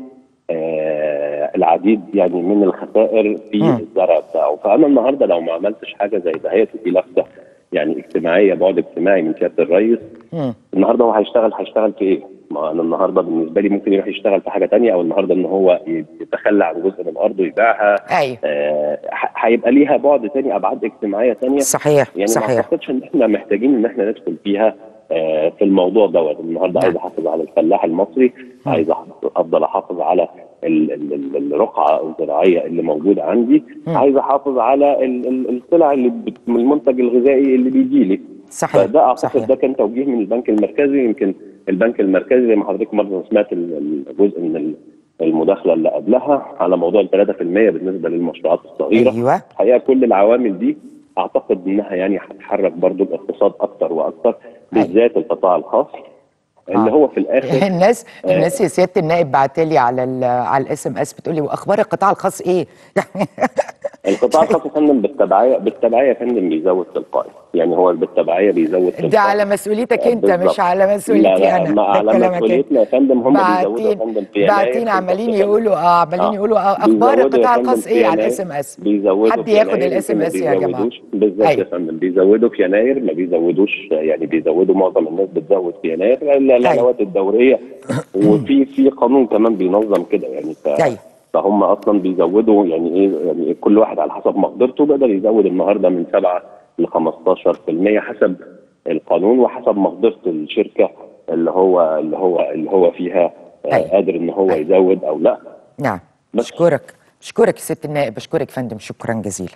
آه العديد يعني من الخسائر في مم. الزرع بتاعه فانا النهارده لو ما عملتش حاجه زي دهيت ودي لفته يعني اجتماعيه بعد اجتماعي من سياده الرئيس مم. النهارده هو هيشتغل هيشتغل في ايه؟ ما انا النهارده بالنسبه لي ممكن يروح يشتغل في حاجه تانية او النهارده ان هو يتخلى عن جزء من ارضه يبيعها ايوه آه، ح- هيبقى ليها بعد تاني ابعاد اجتماعيه تانية صحيح يعني ما صحيح اعتقدش ان احنا محتاجين ان احنا ندخل فيها آه، في الموضوع دوت النهارده نعم. عايز احافظ على الفلاح المصري مم. عايز أحافظ- افضل احافظ على ال- ال- ال- الرقعه الزراعيه اللي موجوده عندي مم. عايز احافظ على ال- ال- السلع اللي بت- من المنتج الغذائي اللي بيجي لي صحيح فده اعتقد صحيح ده كان توجيه من البنك المركزي يمكن البنك المركزي زي ما حضرتك برضه سمعت ال- الجزء من ال- المداخله اللي قبلها على موضوع ال 3% بالنسبه للمشروعات الصغيره ايوه الحقيقه كل العوامل دي اعتقد انها يعني هتحرك برضو الاقتصاد اكتر واكتر بالذات القطاع الخاص اللي آه. هو في الاخر الناس آه. الناس يا سياده النائب بعتلي على ال على الاس ام اس بتقول لي واخبار القطاع الخاص ايه؟ يعني القطاع الخاص يا فندم بالتبعيه بالتبعيه يا فندم بيزود تلقائي يعني هو بالتبعيه بيزود تلقائي ده على مسؤوليتك انت بالظبط. مش على لا مسؤوليتي لا انا ما ده على كلامك انت مسؤوليتنا يا فندم هم بيزودوا يا فندم في يناير باعتين في عمالين الفصل يقولوا اه عمالين آه. يقولوا آه اخبار بيزودوا يا القطاع فندم الخاص في ايه على يناير. الاس ام اس بيزودوا حد في ياخد يناير، الاس ام ما اس يا جماعه بيزودوش. بالظبط أيوة. يا فندم بيزودوا في يناير ما بيزودوش يعني بيزودوا معظم الناس بتزود في يناير الا العلاوات الدوريه وفي في قانون كمان بينظم كده يعني ف أيوة. فهم اصلا بيزودوا يعني ايه يعني كل واحد على حسب مقدرته بيقدر يزود النهارده من 7 ل 15% حسب القانون وحسب مقدره الشركه اللي هو اللي هو اللي هو فيها آه، أيوة. قادر ان هو أيوة. يزود او لا نعم بس. بشكرك بشكرك يا ست النائب بشكرك فندم شكرا جزيلا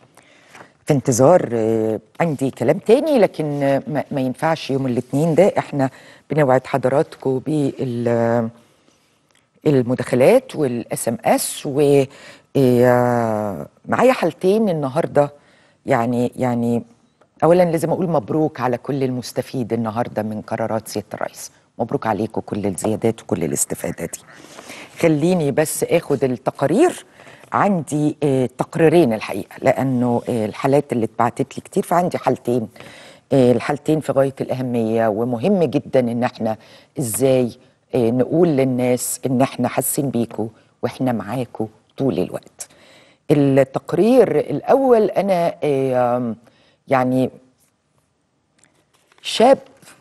في انتظار آه، عندي كلام تاني لكن آه، ما, ما ينفعش يوم الاثنين ده احنا بنوعد حضراتكم بال آه، المداخلات والاس ام اس ومعايا حالتين النهارده يعني يعني اولا لازم اقول مبروك على كل المستفيد النهارده من قرارات سياده الرئيس مبروك عليكم كل الزيادات وكل الاستفاده دي خليني بس اخد التقارير عندي آه، تقريرين الحقيقه لانه آه، الحالات اللي اتبعتت لي كتير فعندي حالتين آه، الحالتين في غايه الاهميه ومهم جدا ان احنا ازاي آه، نقول للناس ان احنا حاسين بيكوا واحنا معاكوا طول الوقت التقرير الاول انا آه، آم، يعني شاب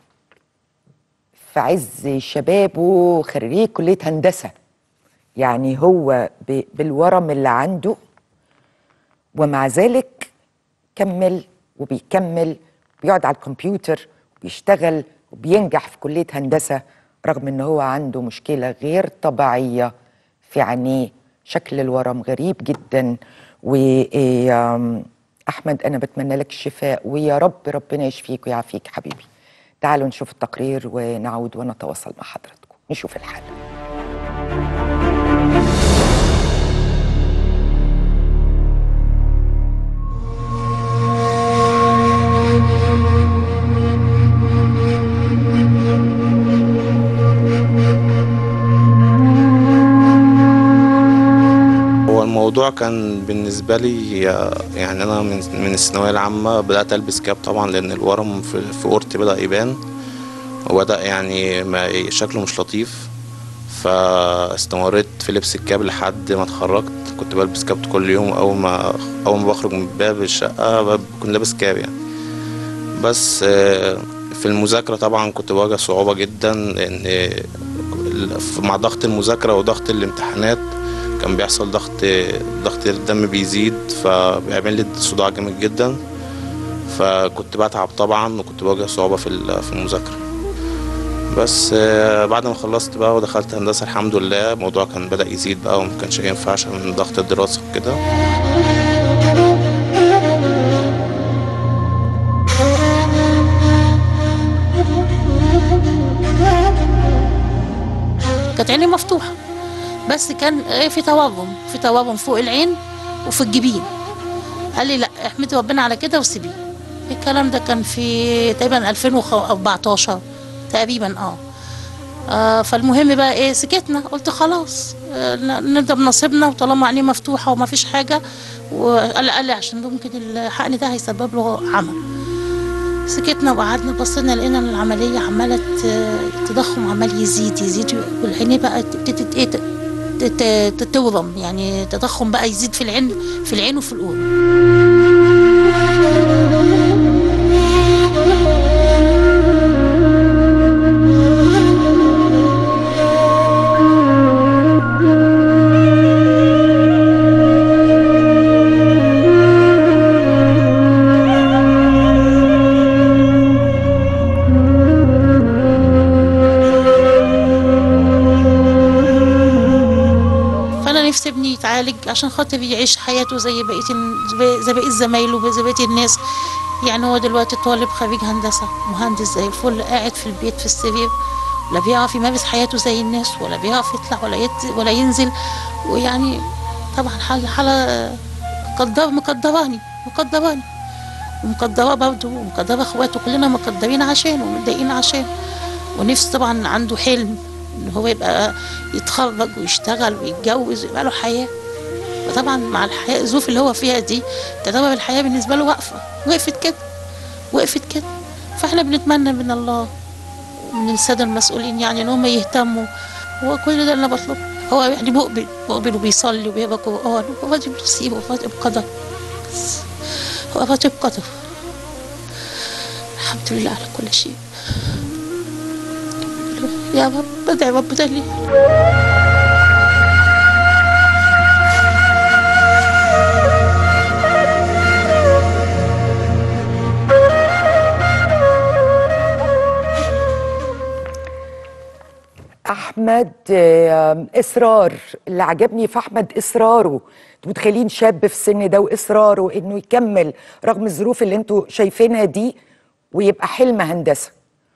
في عز شبابه خريج كليه هندسه يعني هو ب- بالورم اللي عنده ومع ذلك كمل وبيكمل بيقعد على الكمبيوتر وبيشتغل وبينجح في كلية هندسة رغم ان هو عنده مشكلة غير طبيعية في عينيه شكل الورم غريب جدا وأحمد أنا بتمنى لك الشفاء ويا رب ربنا يشفيك ويعافيك حبيبي تعالوا نشوف التقرير ونعود ونتواصل مع حضراتكم نشوف الحالة هو الموضوع كان بالنسبة لي آه، يعني أنا من من الثانوية العامة بدأت ألبس كاب طبعا لأن الورم في في أورتي بدأ يبان وبدأ يعني ما شكله مش لطيف فاستمريت في لبس الكاب لحد ما اتخرجت كنت بلبس كاب كل يوم أول ما أول ما بخرج من باب الشقة ب- كنت لابس كاب يعني بس آه، في المذاكرة طبعا كنت بواجه صعوبة جدا لأن ال- مع ضغط المذاكرة وضغط الامتحانات كان بيحصل ضغط ضغط الدم بيزيد فبيعمل لي صداع جامد جدا فكنت بتعب طبعا وكنت بواجه صعوبة في ال- في المذاكرة بس آه، بعد ما خلصت بقى ودخلت هندسة الحمد لله الموضوع كان بدأ يزيد بقى وما كانش ينفع عشان ضغط الدراسة وكده كانت عيني مفتوحة بس كان إيه في تورم في تورم فوق العين وفي الجبين قال لي لا احمدي ربنا على كده وسيبيه الكلام ده كان في تقريبا 2014 تقريبا اه آه فالمهم بقى ايه سكتنا قلت خلاص آه ن- نضرب نصيبنا وطالما عينيه مفتوحه وما فيش حاجه وقال قال لي عشان ممكن الحقن ده هيسبب له عمى سكتنا وقعدنا بصينا لقينا ان العمليه عماله ت- التضخم عمال يزيد يزيد والعينيه بقى ابتدت ايه ت- ت- ت- تورم يعني التضخم بقى يزيد في العين في العين وفي الأذن فانا نفسي ابني يتعالج عشان خاطر يعيش حياته زي بقيه ال- زي- زي بقيه زمايله زي بقيه الناس يعني هو دلوقتي طالب خريج هندسه مهندس زي الفل قاعد في البيت في السرير لا بيعرف يمارس حياته زي الناس ولا بيعرف يطلع ولا يت ولا ينزل ويعني طبعا حالة حالة مقدر مقدراني مقدراني ومقدرة برضه ومقدرة اخواته كلنا مقدرين عشانه ومتضايقين عشانه ونفسي طبعا عنده حلم ان هو يبقى يتخرج ويشتغل ويتجوز ويبقى له حياه وطبعا مع الحياه الظروف اللي هو فيها دي تعتبر الحياه بالنسبه له واقفه وقفت كده وقفت كده فاحنا بنتمنى من الله ومن الساده المسؤولين يعني ان هم يهتموا هو كل ده اللي انا بطلبه هو يعني مقبل مقبل وبيصلي وبيقرا قران هو راضي بنصيبه وراضي بقدر بس هو راضي بقدر الحمد لله على كل شيء يا رب بدعي ربنا ليه احمد آه، اصرار اللي عجبني في احمد اصراره انتوا متخيلين شاب في السن ده واصراره انه يكمل رغم الظروف اللي انتوا شايفينها دي ويبقى حلم هندسه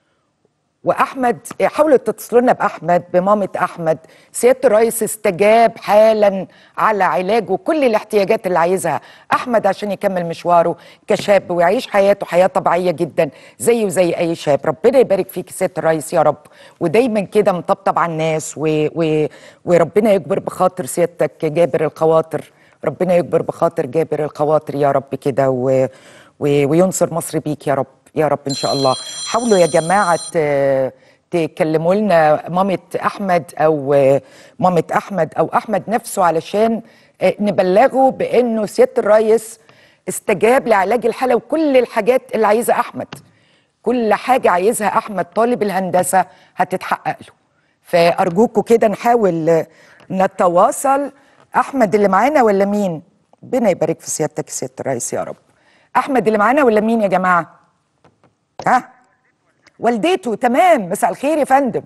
واحمد حاولوا تتصلوا لنا باحمد بمامه احمد سياده الرئيس استجاب حالا على علاجه كل الاحتياجات اللي عايزها احمد عشان يكمل مشواره كشاب ويعيش حياته حياه طبيعيه جدا زيه زي اي شاب ربنا يبارك فيك سياده الرئيس يا رب ودايما كده مطبطب على الناس و... و... وربنا يكبر بخاطر سيادتك جابر الخواطر ربنا يكبر بخاطر جابر الخواطر يا رب كده و... و... وينصر مصر بيك يا رب يا رب ان شاء الله حاولوا يا جماعه ت- تكلموا لنا مامة احمد او مامة احمد او احمد نفسه علشان نبلغه بانه سياده الرئيس استجاب لعلاج الحاله وكل الحاجات اللي عايزها احمد كل حاجه عايزها احمد طالب الهندسه هتتحقق له فارجوكوا كده نحاول نتواصل احمد اللي معانا ولا مين ربنا يبارك في سيادتك يا سياده الرئيس يا رب احمد اللي معانا ولا مين يا جماعه ها والدته تمام مساء الخير يا فندم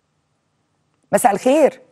مساء الخير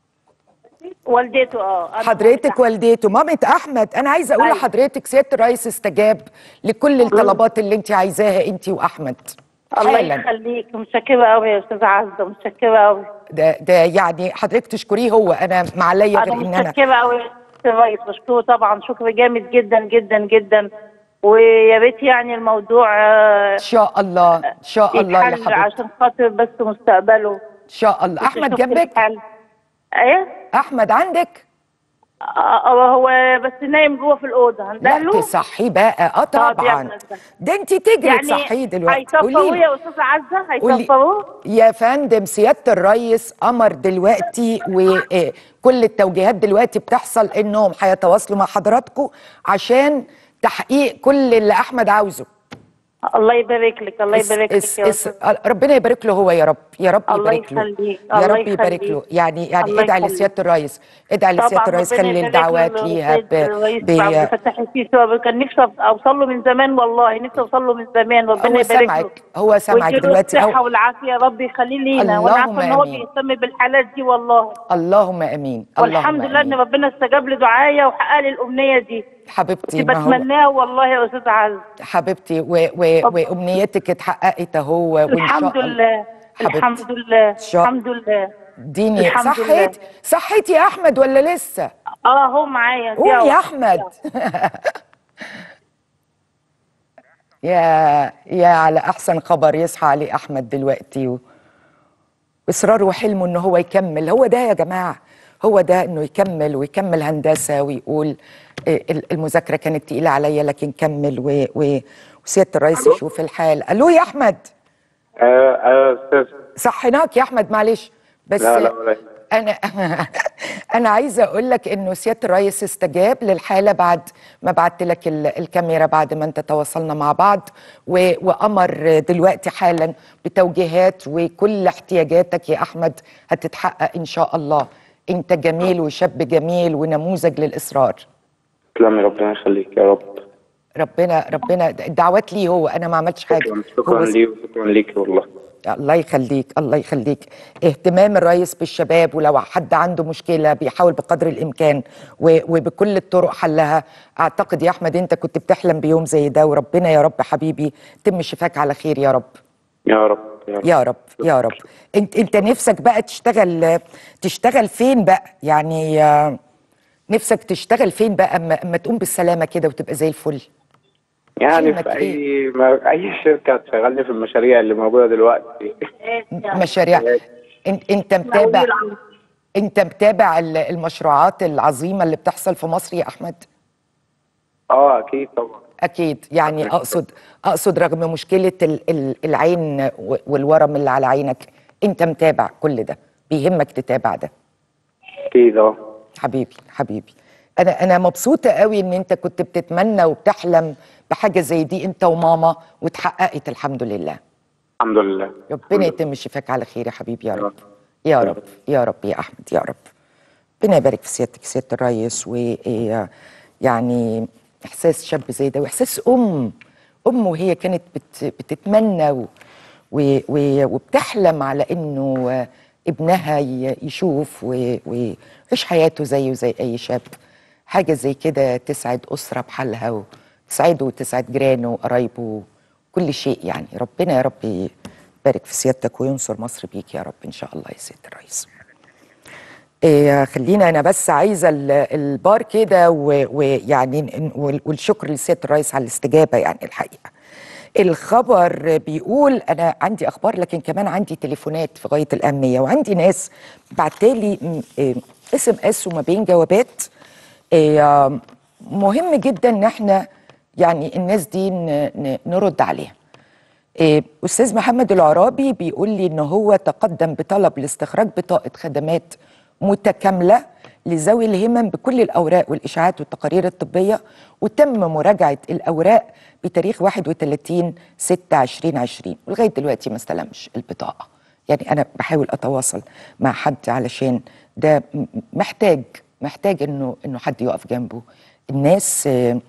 والدته اه أنا حضرتك والدته مامة احمد انا عايزه اقول أيوة. لحضرتك سياده الرئيس استجاب لكل الطلبات اللي انت عايزاها انت واحمد الله حالا يخليك متشكرة قوي يا استاذة عزة متشكرة قوي ده ده يعني حضرتك تشكريه هو انا ما عليا انا غير ان انا متشكرة قوي يا أستاذ الرئيس بشكره طبعا شكر جامد جدا جدا جدا ويا ريت يعني الموضوع آه، ان شاء الله ان شاء الله يا يتحل حبيبتي عشان خاطر بس مستقبله ان شاء الله احمد تشوف جنبك الحل. ايه احمد عندك آه، آه، هو بس نايم جوه في الاوضه لا هندهله تصحيه بقى اه طب طبعا يلا ده. ده انت تجري يعني تصحيه دلوقتي هيصفروه قولي يا استاذه عزه قولي هيصفروه يا فندم سيادة الرئيس أمر دلوقتي وكل التوجيهات دلوقتي بتحصل إنهم هيتواصلوا مع حضراتكم عشان تحقيق كل اللي أحمد عاوزه الله يبارك لك الله اس يبارك اس لك يا اس استاذ ربنا يبارك له هو يا رب يا رب الله يبارك له يخليك، يا الله رب يبارك يخليك. له يعني يعني الله ادعي يخليك. لسيادة الرئيس ادعي لسيادة طبعا الرئيس ربنا خلي يبارك الدعوات له ليها السيد ب... الرئيس ب... عبد الفتاح السيسي هو كان نفسي اوصل له من زمان والله نفسي اوصل له من زمان ربنا هو يبارك له سامعك هو سامعك ويديله دلوقتي الصحه أهو. والعافيه يا رب يخليه لينا وانا اللهم عارفه ان هو آمين. بيهتم بالحالات دي والله اللهم امين والحمد اللهم لله ان آمين. ربنا استجاب لدعايا وحقق لي الامنيه دي حبيبتي كنت ما هو بتمناه والله يا استاذ عز حبيبتي و... و... وامنيتك اتحققت اهو وان شاء الحمد الله لله حبيبتي. الحمد لله شاء- الحمد لله اديني الحمد لله. صحيت صحيت يا احمد ولا لسه اه هو معايا قول يا احمد يا يا على احسن خبر يصحى عليه احمد دلوقتي و... اصراره وحلمه ان هو يكمل هو ده يا جماعه هو ده انه يكمل ويكمل هندسه ويقول إيه، ال- المذاكره كانت تقيله عليا لكن كمل و... و... وسياده الرئيس يشوف الحال الو يا احمد آه آه استاذ صحيناك يا احمد معلش بس لا لا ولا يهمك. انا انا عايزه اقول لك انه سياده الرئيس استجاب للحاله بعد ما بعت لك ال- الكاميرا بعد ما انت تواصلنا مع بعض و- وامر دلوقتي حالا بتوجيهات وكل احتياجاتك يا احمد هتتحقق ان شاء الله انت جميل وشاب جميل ونموذج للاصرار تسلمي ربنا يخليك يا رب ربنا ربنا الدعوات ليه هو انا ما عملتش حاجه شكرا شكرا هو لي وشكرا ليك والله الله يخليك الله يخليك اهتمام الرئيس بالشباب ولو حد عنده مشكلة بيحاول بقدر الإمكان و- وبكل الطرق حلها أعتقد يا أحمد أنت كنت بتحلم بيوم زي ده وربنا يا رب حبيبي تم شفاك على خير يا رب يا رب يا رب يا رب يا رب انت انت نفسك بقى تشتغل تشتغل فين بقى يعني آه، نفسك تشتغل فين بقى اما اما تقوم بالسلامة كده وتبقى زي الفل يعني حلمك في اي ما اي شركه تشغلني في المشاريع اللي موجوده دلوقتي مشاريع انت انت متابع انت متابع ال- المشروعات العظيمه اللي بتحصل في مصر يا احمد اه اكيد طبعا اكيد يعني اقصد اقصد رغم مشكله ال- ال- العين و- والورم اللي على عينك انت متابع كل ده بيهمك تتابع ده اكيد اه حبيبي حبيبي انا انا مبسوطه قوي ان انت كنت بتتمنى وبتحلم بحاجه زي دي انت وماما واتحققت الحمد لله الحمد لله ربنا يتم شفاك على خير يا حبيبي يا رب يا رب يا رب يا احمد يا رب ربنا يبارك في سيادتك سياده الريس ويعني احساس شاب زي ده واحساس ام ام وهي كانت بت بتتمنى و و و وبتحلم على انه ابنها ي- يشوف و- ويعيش حياته زيه زي اي شاب حاجه زي كده تسعد اسره بحالها وتسعده وتسعد جيرانه وقرايبه كل شيء يعني ربنا يا رب يبارك في سيادتك وينصر مصر بيك يا رب ان شاء الله يا سياده الرئيس إيه خلينا انا بس عايزه ال- البار كده و- ويعني ن- وال- والشكر لسياده الرئيس على الاستجابه يعني الحقيقه الخبر بيقول انا عندي اخبار لكن كمان عندي تليفونات في غايه الاهميه وعندي ناس بعتالي اس ام اس وما بين جوابات إيه، آم، مهم جدا ان احنا يعني الناس دي ن- ن- نرد عليها إيه، استاذ محمد العرابي بيقول لي ان هو تقدم بطلب لاستخراج بطاقه خدمات متكامله لذوي الهمم بكل الاوراق والاشاعات والتقارير الطبيه وتم مراجعه الاوراق بتاريخ 31 6 2020 ولغايه دلوقتي ما استلمش البطاقه يعني انا بحاول اتواصل مع حد علشان ده م- محتاج محتاج انه انه حد يقف جنبه الناس آه،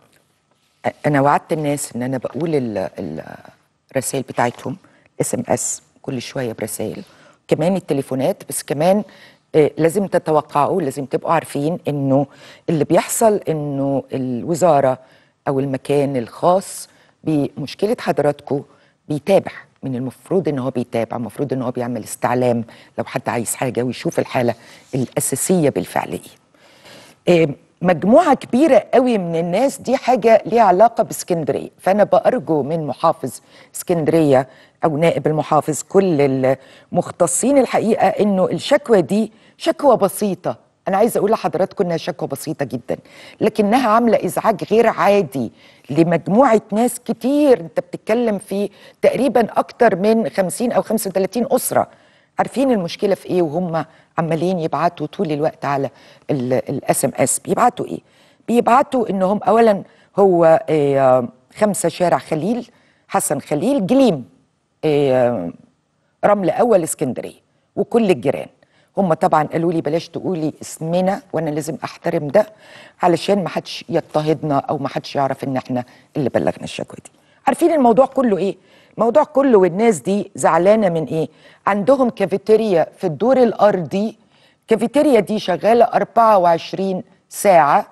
انا وعدت الناس ان انا بقول ال- ال- الرسائل بتاعتهم اس ام اس كل شويه برسائل كمان التليفونات بس كمان آه، لازم تتوقعوا لازم تبقوا عارفين انه اللي بيحصل انه الوزاره او المكان الخاص بمشكله حضراتكم بيتابع من المفروض ان هو بيتابع المفروض ان هو بيعمل استعلام لو حد عايز حاجه ويشوف الحاله الاساسيه بالفعل ايه آه، مجموعة كبيرة قوي من الناس دي حاجة ليها علاقة باسكندرية فأنا بأرجو من محافظ اسكندرية أو نائب المحافظ كل المختصين الحقيقة إنه الشكوى دي شكوى بسيطة أنا عايزة أقول لحضراتكم إنها شكوى بسيطة جدا لكنها عاملة إزعاج غير عادي لمجموعة ناس كتير أنت بتتكلم في تقريبا أكتر من 50 أو 35 أسرة عارفين المشكله في ايه وهم عمالين يبعتوا طول الوقت على الاس ام اس بيبعتوا ايه بيبعتوا انهم اولا هو آه، خمسة شارع خليل حسن خليل جليم آه، رمل اول اسكندريه وكل الجيران هم طبعا قالوا لي بلاش تقولي اسمنا وانا لازم احترم ده علشان ما حدش يضطهدنا او ما حدش يعرف ان احنا اللي بلغنا الشكوى دي عارفين الموضوع كله ايه الموضوع كله والناس دي زعلانه من ايه عندهم كافيتيريا في الدور الارضي كافيتيريا دي شغاله 24 ساعه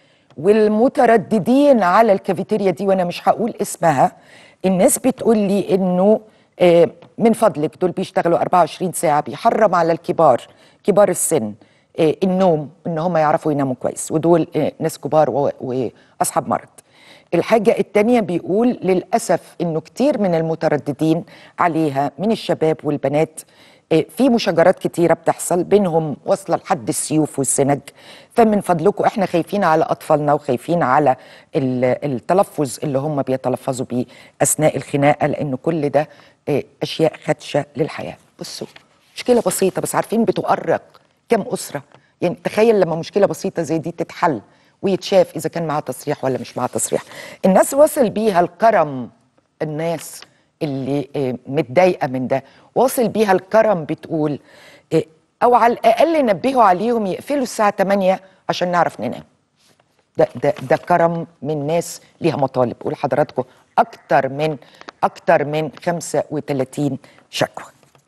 والمترددين على الكافيتيريا دي وانا مش هقول اسمها الناس بتقول لي انه آه، من فضلك دول بيشتغلوا 24 ساعه بيحرم على الكبار كبار السن آه، النوم ان هم يعرفوا يناموا كويس ودول آه، ناس كبار و- واصحاب مرض الحاجة التانية بيقول للأسف إنه كتير من المترددين عليها من الشباب والبنات آه، في مشاجرات كتيرة بتحصل بينهم واصلة لحد السيوف والسنج فمن فضلكم احنا خايفين على أطفالنا وخايفين على ال- التلفظ اللي هم بيتلفظوا بيه أثناء الخناقة لأن كل ده آه، أشياء خدشة للحياة بصوا مشكلة بسيطة بس عارفين بتؤرق كم أسرة يعني تخيل لما مشكلة بسيطة زي دي تتحل ويتشاف إذا كان معاه تصريح ولا مش معاه تصريح الناس وصل بيها الكرم الناس اللي آه، متضايقة من ده واصل بيها الكرم بتقول آه، أو على الأقل نبهوا عليهم يقفلوا الساعة 8 عشان نعرف ننام ده ده ده كرم من ناس ليها مطالب قول حضراتكم اكتر من اكتر من 35 شكوى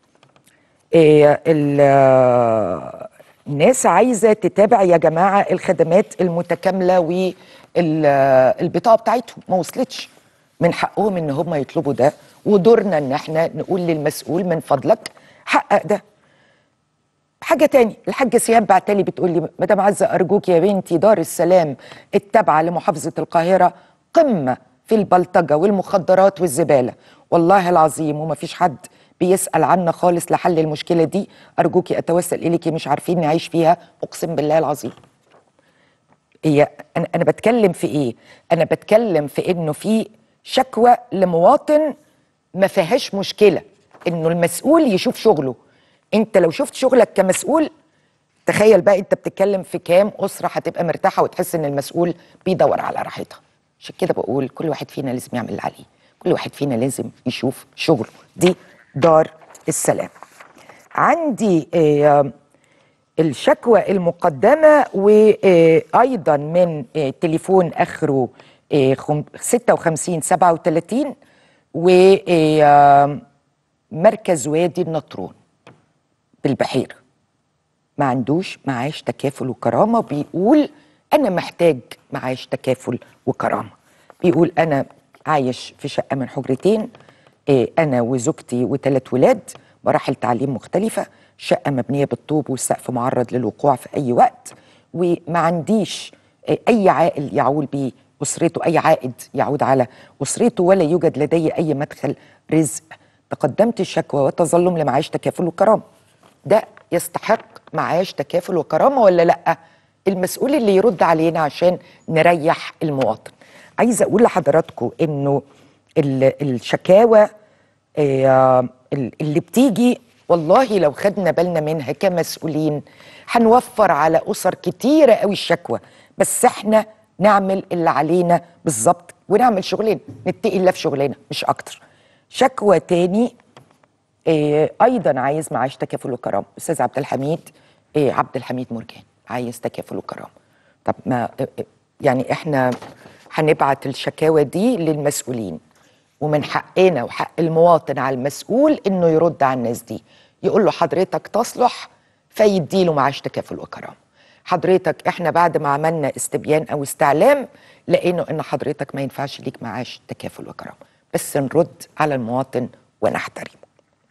إيه ال- آه، الناس عايزه تتابع يا جماعه الخدمات المتكامله والبطاقه بتاعتهم ما وصلتش من حقهم ان هم يطلبوا ده ودورنا ان احنا نقول للمسؤول من فضلك حقق ده حاجة تاني الحاجة سيام بعتلي بتقول لي مدام عزة أرجوك يا بنتي دار السلام التابعة لمحافظة القاهرة قمة في البلطجة والمخدرات والزبالة والله العظيم وما فيش حد بيسأل عنا خالص لحل المشكلة دي أرجوكي أتوسل إليكي مش عارفين نعيش فيها أقسم بالله العظيم هي أنا, أنا بتكلم في إيه؟ أنا بتكلم في إنه في شكوى لمواطن ما فيهاش مشكلة إنه المسؤول يشوف شغله أنت لو شفت شغلك كمسؤول تخيل بقى أنت بتتكلم في كام أسرة هتبقى مرتاحة وتحس إن المسؤول بيدور على راحتها عشان كده بقول كل واحد فينا لازم يعمل اللي عليه كل واحد فينا لازم يشوف شغله دي دار السلام عندي آه الشكوى المقدمة وأيضا من آه، تليفون آخره آه، خم- 56 37 ومركز وادي النطرون بالبحيرة ما عندوش معاش تكافل وكرامة بيقول أنا محتاج معاش تكافل وكرامة بيقول أنا عايش في شقة من حجرتين إيه، أنا وزوجتي وثلاث ولاد مراحل تعليم مختلفة شقة مبنية بالطوب والسقف معرض للوقوع في أي وقت وما عنديش إيه، أي عائل يعول بيه أسرته أي عائد يعود على أسرته ولا يوجد لدي أي مدخل رزق تقدمت الشكوى وتظلم لمعاش تكافل وكرامة ده يستحق معاش تكافل وكرامة ولا لأ المسؤول اللي يرد علينا عشان نريح المواطن عايزة أقول لحضراتكم إنه ال- الشكاوى آه، ال- اللي بتيجي والله لو خدنا بالنا منها كمسؤولين هنوفر على أسر كتيرة قوي الشكوى بس احنا نعمل اللي علينا بالظبط ونعمل شغلنا نتقي الله في شغلنا مش أكتر شكوى تاني آه، ايضا عايز معاش تكافل وكرامه استاذ عبد الحميد آه، عبد الحميد مرجان عايز تكافل وكرامه طب ما آه، آه، يعني احنا هنبعت الشكاوى دي للمسؤولين ومن حقنا وحق المواطن على المسؤول انه يرد على الناس دي يقول له حضرتك تصلح فيديله معاش تكافل وكرامه حضرتك احنا بعد ما عملنا استبيان او استعلام لقينا ان حضرتك ما ينفعش ليك معاش تكافل وكرامه بس نرد على المواطن ونحترمه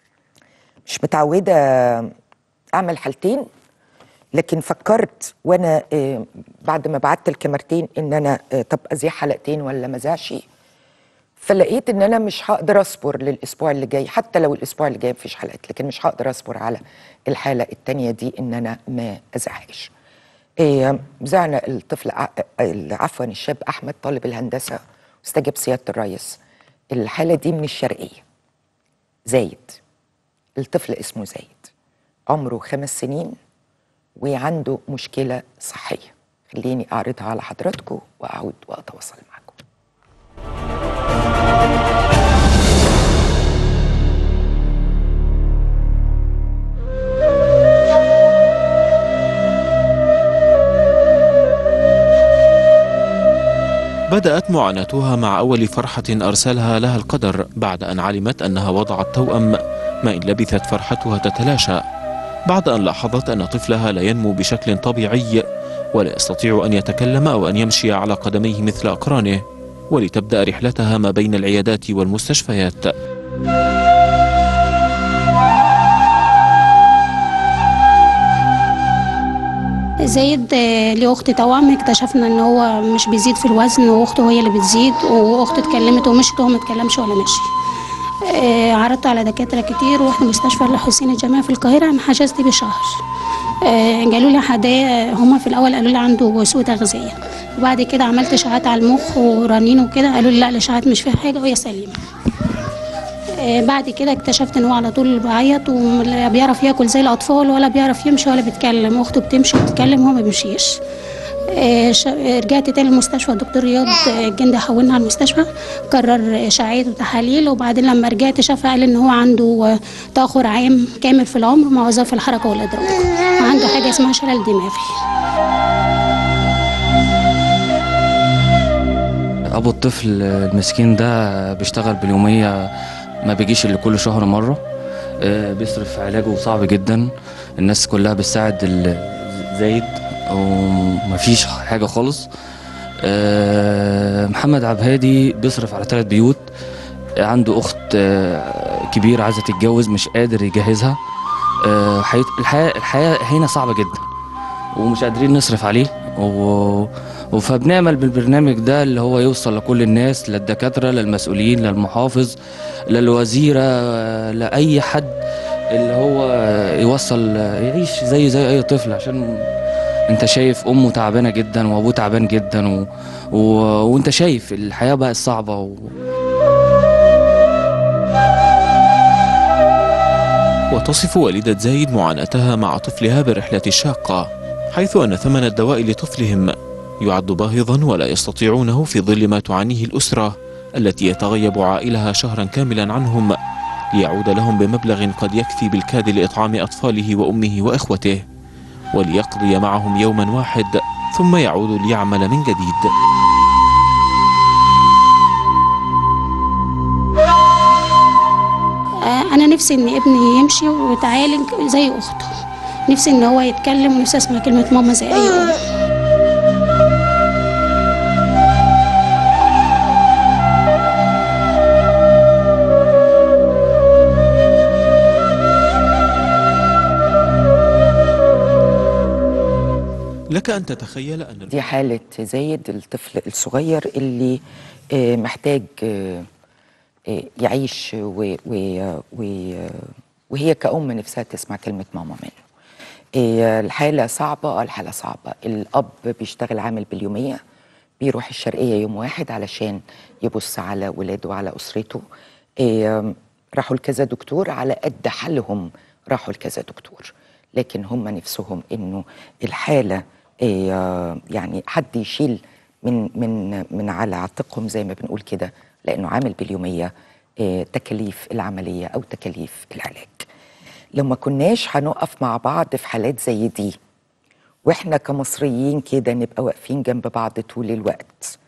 مش متعودة أعمل حالتين لكن فكرت وأنا آه، بعد ما بعت الكاميرتين إن أنا آه، طب أذيع حلقتين ولا ما أذيعش فلقيت إن أنا مش هقدر أصبر للأسبوع اللي جاي حتى لو الأسبوع اللي جاي مفيش حلقات لكن مش هقدر أصبر على الحالة التانية دي إن أنا ما أذيعهاش آه، ذعنا الطفل ع- آه، عفوا الشاب أحمد طالب الهندسة واستجاب سيادة الرئيس الحالة دي من الشرقية زايد الطفل اسمه زايد عمره خمس سنين وعنده مشكلة صحية خليني أعرضها على حضراتكم وأعود وأتواصل معكم بدأت معاناتها مع أول فرحة أرسلها لها القدر بعد أن علمت أنها وضعت توأم ما إن لبثت فرحتها تتلاشى بعد أن لاحظت أن طفلها لا ينمو بشكل طبيعي ولا يستطيع أن يتكلم أو أن يمشي على قدميه مثل أقرانه ولتبدأ رحلتها ما بين العيادات والمستشفيات زايد آه، ليه اخت توأم اكتشفنا ان هو مش بيزيد في الوزن واخته هي اللي بتزيد واخته اتكلمت ومشت وهو ما اتكلمش ولا مشي آه، عرضت على دكاتره كتير ورحت مستشفى الحسين الجامعي في القاهره انا حجزت بشهر آه، قالوا لي حدايا هما في الاول قالوا لي عنده سوء تغذيه وبعد كده عملت اشعاعات على المخ ورنين وكده قالوا لي لا الاشعاعات مش فيها حاجه وهي سليمه آه، بعد كده اكتشفت ان هو على طول بيعيط ولا بيعرف ياكل زي الاطفال ولا بيعرف يمشي ولا بيتكلم اخته بتمشي وبتتكلم وهو ما بيمشيش آه، ش- آه، رجعت تاني المستشفى الدكتور رياض آه، الجندي حولنا على المستشفى قرر اشاعات وتحاليل وبعدين لما رجعت شاف قال ان هو عنده آه، تاخر عام كامل في العمر مع وظائف الحركه والادراك وعنده حاجه اسمها شلل دماغي ابو الطفل المسكين ده بيشتغل باليوميه ما بيجيش الا كل شهر مره آه، بيصرف علاجه صعب جدا الناس كلها بتساعد ال- زايد ومفيش حاجه خالص آه، محمد عبهادي بيصرف على ثلاث بيوت عنده اخت آه، كبيره عايزه تتجوز مش قادر يجهزها آه، حياة- الحياه الحياه هنا صعبه جدا ومش قادرين نصرف عليه و... فبنعمل بالبرنامج ده اللي هو يوصل لكل الناس للدكاترة للمسؤولين للمحافظ للوزيرة لأي حد اللي هو يوصل يعيش زي زي أي طفل عشان انت شايف أمه تعبانة جدا وأبوه تعبان جدا و... و... وانت شايف الحياة بقت صعبة و... وتصف والدة زايد معاناتها مع طفلها برحلة شاقة حيث أن ثمن الدواء لطفلهم يعد باهظا ولا يستطيعونه في ظل ما تعانيه الأسرة التي يتغيب عائلها شهرا كاملا عنهم ليعود لهم بمبلغ قد يكفي بالكاد لإطعام أطفاله وأمه وإخوته وليقضي معهم يوما واحد ثم يعود ليعمل من جديد آه، انا نفسي ان ابني يمشي ويتعالج زي اخته نفسي ان هو يتكلم ونفسي اسمع كلمه ماما زي اي ام لك أن تتخيل أن دي حالة زايد الطفل الصغير اللي آه، محتاج آه، آه، يعيش و و و وهي كأم نفسها تسمع كلمة ماما منه آه، الحالة صعبة آه، الحالة صعبة الأب بيشتغل عامل باليومية بيروح الشرقية يوم واحد علشان يبص على ولاده وعلى أسرته آه، راحوا لكذا دكتور على قد حالهم راحوا لكذا دكتور لكن هم نفسهم انه الحاله آه، يعني حد يشيل من من من على عاتقهم زي ما بنقول كده لانه عامل باليوميه آه، تكاليف العمليه او تكاليف العلاج لو ما كناش هنقف مع بعض في حالات زي دي واحنا كمصريين كده نبقى واقفين جنب بعض طول الوقت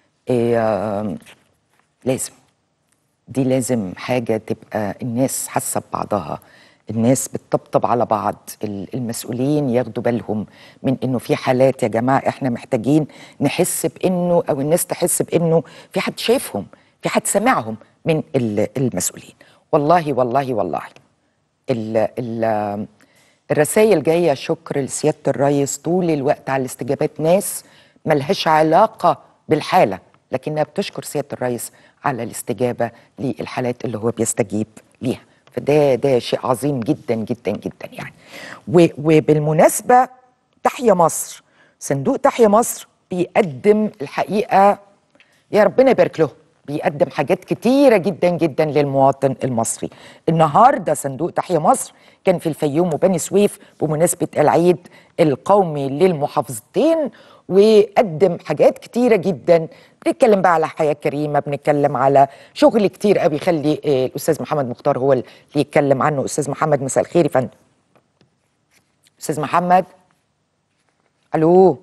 آه، لازم دي لازم حاجة تبقى الناس حاسة ببعضها الناس بتطبطب على بعض ال- المسؤولين ياخدوا بالهم من انه في حالات يا جماعة احنا محتاجين نحس بانه او الناس تحس بانه في حد شايفهم في حد سامعهم من ال- المسؤولين والله والله والله ال ال الرسائل جاية شكر لسيادة الرئيس طول الوقت على استجابات ناس ملهاش علاقة بالحالة لكنها بتشكر سيادة الرئيس على الاستجابة للحالات اللي هو بيستجيب ليها فده ده شيء عظيم جدا جدا جدا يعني و- وبالمناسبة تحيا مصر صندوق تحيا مصر بيقدم الحقيقة يا ربنا يبارك له بيقدم حاجات كتيرة جدا جدا للمواطن المصري النهاردة صندوق تحيا مصر كان في الفيوم وبني سويف بمناسبة العيد القومي للمحافظتين وقدم حاجات كتيرة جدا بنتكلم بقى على حياة كريمة بنتكلم على شغل كتير قوي خلي آه، الأستاذ محمد مختار هو اللي يتكلم عنه أستاذ محمد مساء الخير يا فندم أستاذ محمد ألو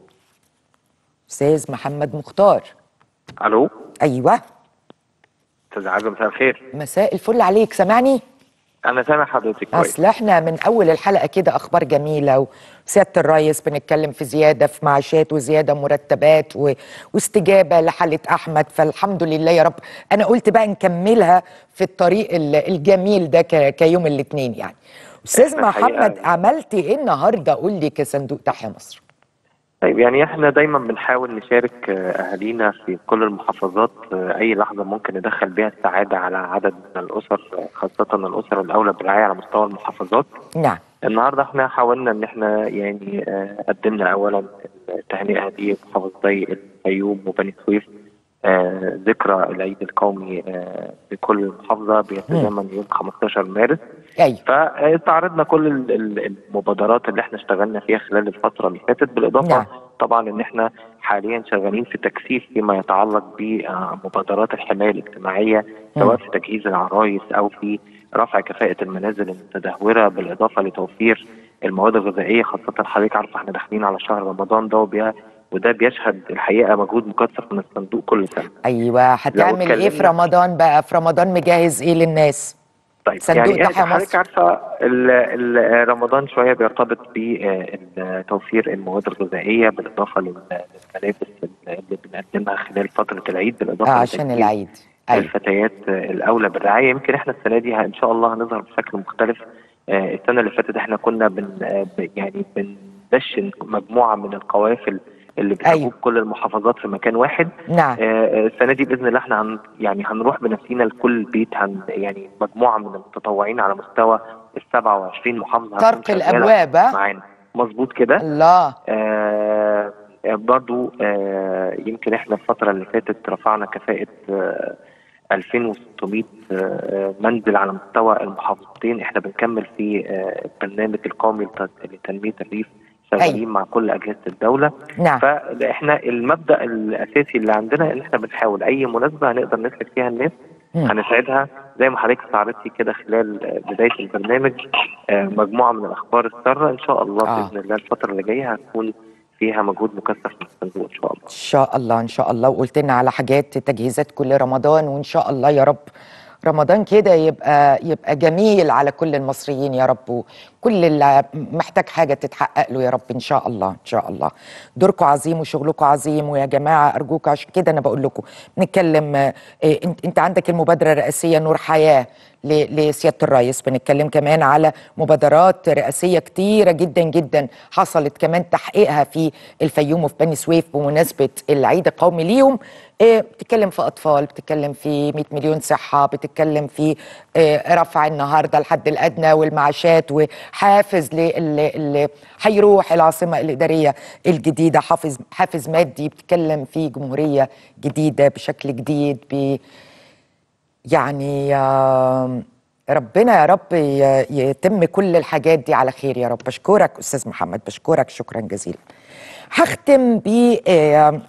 أستاذ محمد مختار الو أيوه استاذ عزة مساء الخير مساء الفل عليك سامعني انا سامع حضرتك كويس اصل احنا من اول الحلقه كده اخبار جميله وسياده الريس بنتكلم في زياده في معاشات وزياده مرتبات و... واستجابه لحاله احمد فالحمد لله يا رب انا قلت بقى نكملها في الطريق ال- الجميل ده ك... كيوم الاثنين يعني استاذ إحنا محمد الحقيقة- عملت ايه النهارده قول لي كصندوق تحيا مصر طيب يعني احنا دايما بنحاول نشارك آه، اهالينا في كل المحافظات آه، اي لحظه ممكن ندخل بيها السعاده على عدد من الاسر آه، خاصه الاسر الاولى بالرعايه على مستوى المحافظات نعم النهارده احنا حاولنا ان احنا يعني آه، قدمنا اولا التهنئه دي محافظتي الفيوم وبني سويف آه، ذكرى العيد القومي آه، في كل محافظه بيتزامن يوم 15 مارس ايوه فاستعرضنا كل ال- ال- المبادرات اللي احنا اشتغلنا فيها خلال الفتره اللي فاتت بالاضافه نعم. طبعا ان احنا حاليا شغالين في تكثيف فيما يتعلق بمبادرات الحمايه الاجتماعيه سواء في تجهيز العرايس او في رفع كفاءه المنازل المتدهوره بالاضافه لتوفير المواد الغذائيه خاصه حضرتك عارفه احنا داخلين على شهر رمضان ده وبي- وده بيشهد الحقيقه مجهود مكثف من الصندوق كل سنه ايوه هتعمل ايه في اتكلمنا- رمضان بقى في رمضان مجهز ايه للناس طيب صندوق يعني تحيا حضرتك مصر. عارفه ال- ال- رمضان شويه بيرتبط بتوفير المواد الغذائيه بالاضافه لل- للملابس اللي بنقدمها خلال فتره العيد بالاضافه آه عشان لتجهيز العيد ايوه الفتيات الاولى بالرعايه يمكن احنا السنه دي ه- ان شاء الله هنظهر بشكل مختلف آه، السنه اللي فاتت احنا كنا بن آه، ب- يعني بندشن مجموعه من القوافل اللي بتجوب أيوة. كل المحافظات في مكان واحد نعم آه، آه، السنه دي باذن الله احنا هن يعني هنروح بنفسينا لكل بيت هن يعني مجموعه من المتطوعين على مستوى ال 27 محافظه هتكون طرق شغالة الأبواب، ها؟ معانا مظبوط كده الله آه برضو آه يمكن احنا الفترة اللي فاتت رفعنا كفاءة آه 2600 آه منزل على مستوى المحافظتين احنا بنكمل في آه البرنامج القومي لت- لتنمية الريف شغالين أيوة. مع كل أجهزة الدولة نعم فاحنا المبدأ الأساسي اللي عندنا ان احنا بنحاول أي مناسبة هنقدر نسلك فيها الناس مم. هنسعدها زي ما حضرتك استعرضتي كده خلال آه، بداية البرنامج آه، مجموعة من الأخبار السارة إن شاء الله آه. بإذن الله الفترة اللي جاية هتكون فيها مجهود مكثف من الصندوق إن شاء الله ان شاء الله ان شاء الله وقلت لنا على حاجات تجهيزات كل رمضان وان شاء الله يا رب رمضان كده يبقى يبقى جميل على كل المصريين يا رب وكل اللي محتاج حاجه تتحقق له يا رب ان شاء الله ان شاء الله دوركم عظيم وشغلكم عظيم ويا جماعه ارجوكم عشان كده انا بقول لكم نتكلم آه، إيه، انت انت عندك المبادره الرئاسيه نور حياه ل- لسياده الرئيس بنتكلم كمان على مبادرات رئاسيه كتيره جدا جدا حصلت كمان تحقيقها في الفيوم وفي بني سويف بمناسبه العيد القومي ليهم إيه، بتتكلم في اطفال بتتكلم في 100 مليون صحه بتتكلم في إيه، رفع النهارده الحد الادنى والمعاشات وحافز للي هيروح العاصمه الاداريه الجديده حافز حافز مادي بتتكلم في جمهوريه جديده بشكل جديد ب يعني آم، ربنا يا رب ي- يتم كل الحاجات دي على خير يا رب بشكرك استاذ محمد بشكرك شكرا جزيلا هختم ب آم،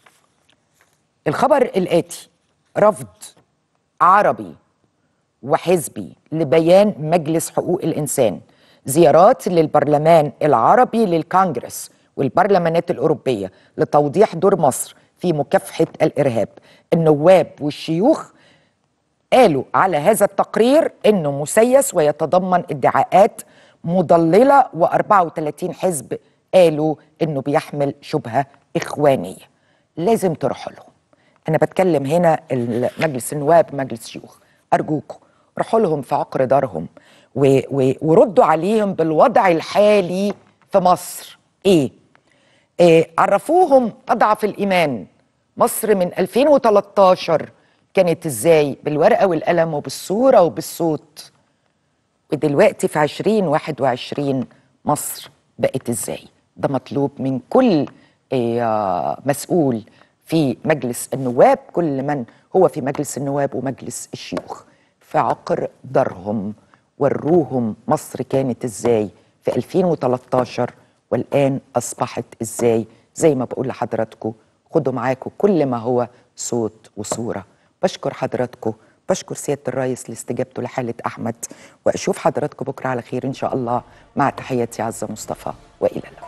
الخبر الآتي رفض عربي وحزبي لبيان مجلس حقوق الإنسان زيارات للبرلمان العربي للكونجرس والبرلمانات الأوروبية لتوضيح دور مصر في مكافحة الإرهاب النواب والشيوخ قالوا على هذا التقرير انه مسيس ويتضمن ادعاءات مضلله و34 حزب قالوا انه بيحمل شبهه اخوانيه لازم تروحوا لهم انا بتكلم هنا مجلس النواب مجلس الشيوخ ارجوكم روحوا لهم في عقر دارهم و- و- وردوا عليهم بالوضع الحالي في مصر ايه إيه عرفوهم اضعف الايمان مصر من 2013 كانت ازاي بالورقه والقلم وبالصوره وبالصوت ودلوقتي في 2021 مصر بقت ازاي ده مطلوب من كل إيه مسؤول في مجلس النواب كل من هو في مجلس النواب ومجلس الشيوخ في عقر دارهم وروهم مصر كانت ازاي في 2013 والآن أصبحت إزاي زي ما بقول لحضراتكم خدوا معاكم كل ما هو صوت وصورة بشكر حضراتكم بشكر سيادة الرئيس لاستجابته لحالة أحمد وأشوف حضراتكم بكرة على خير إن شاء الله مع تحياتي عزة مصطفى وإلى اللقاء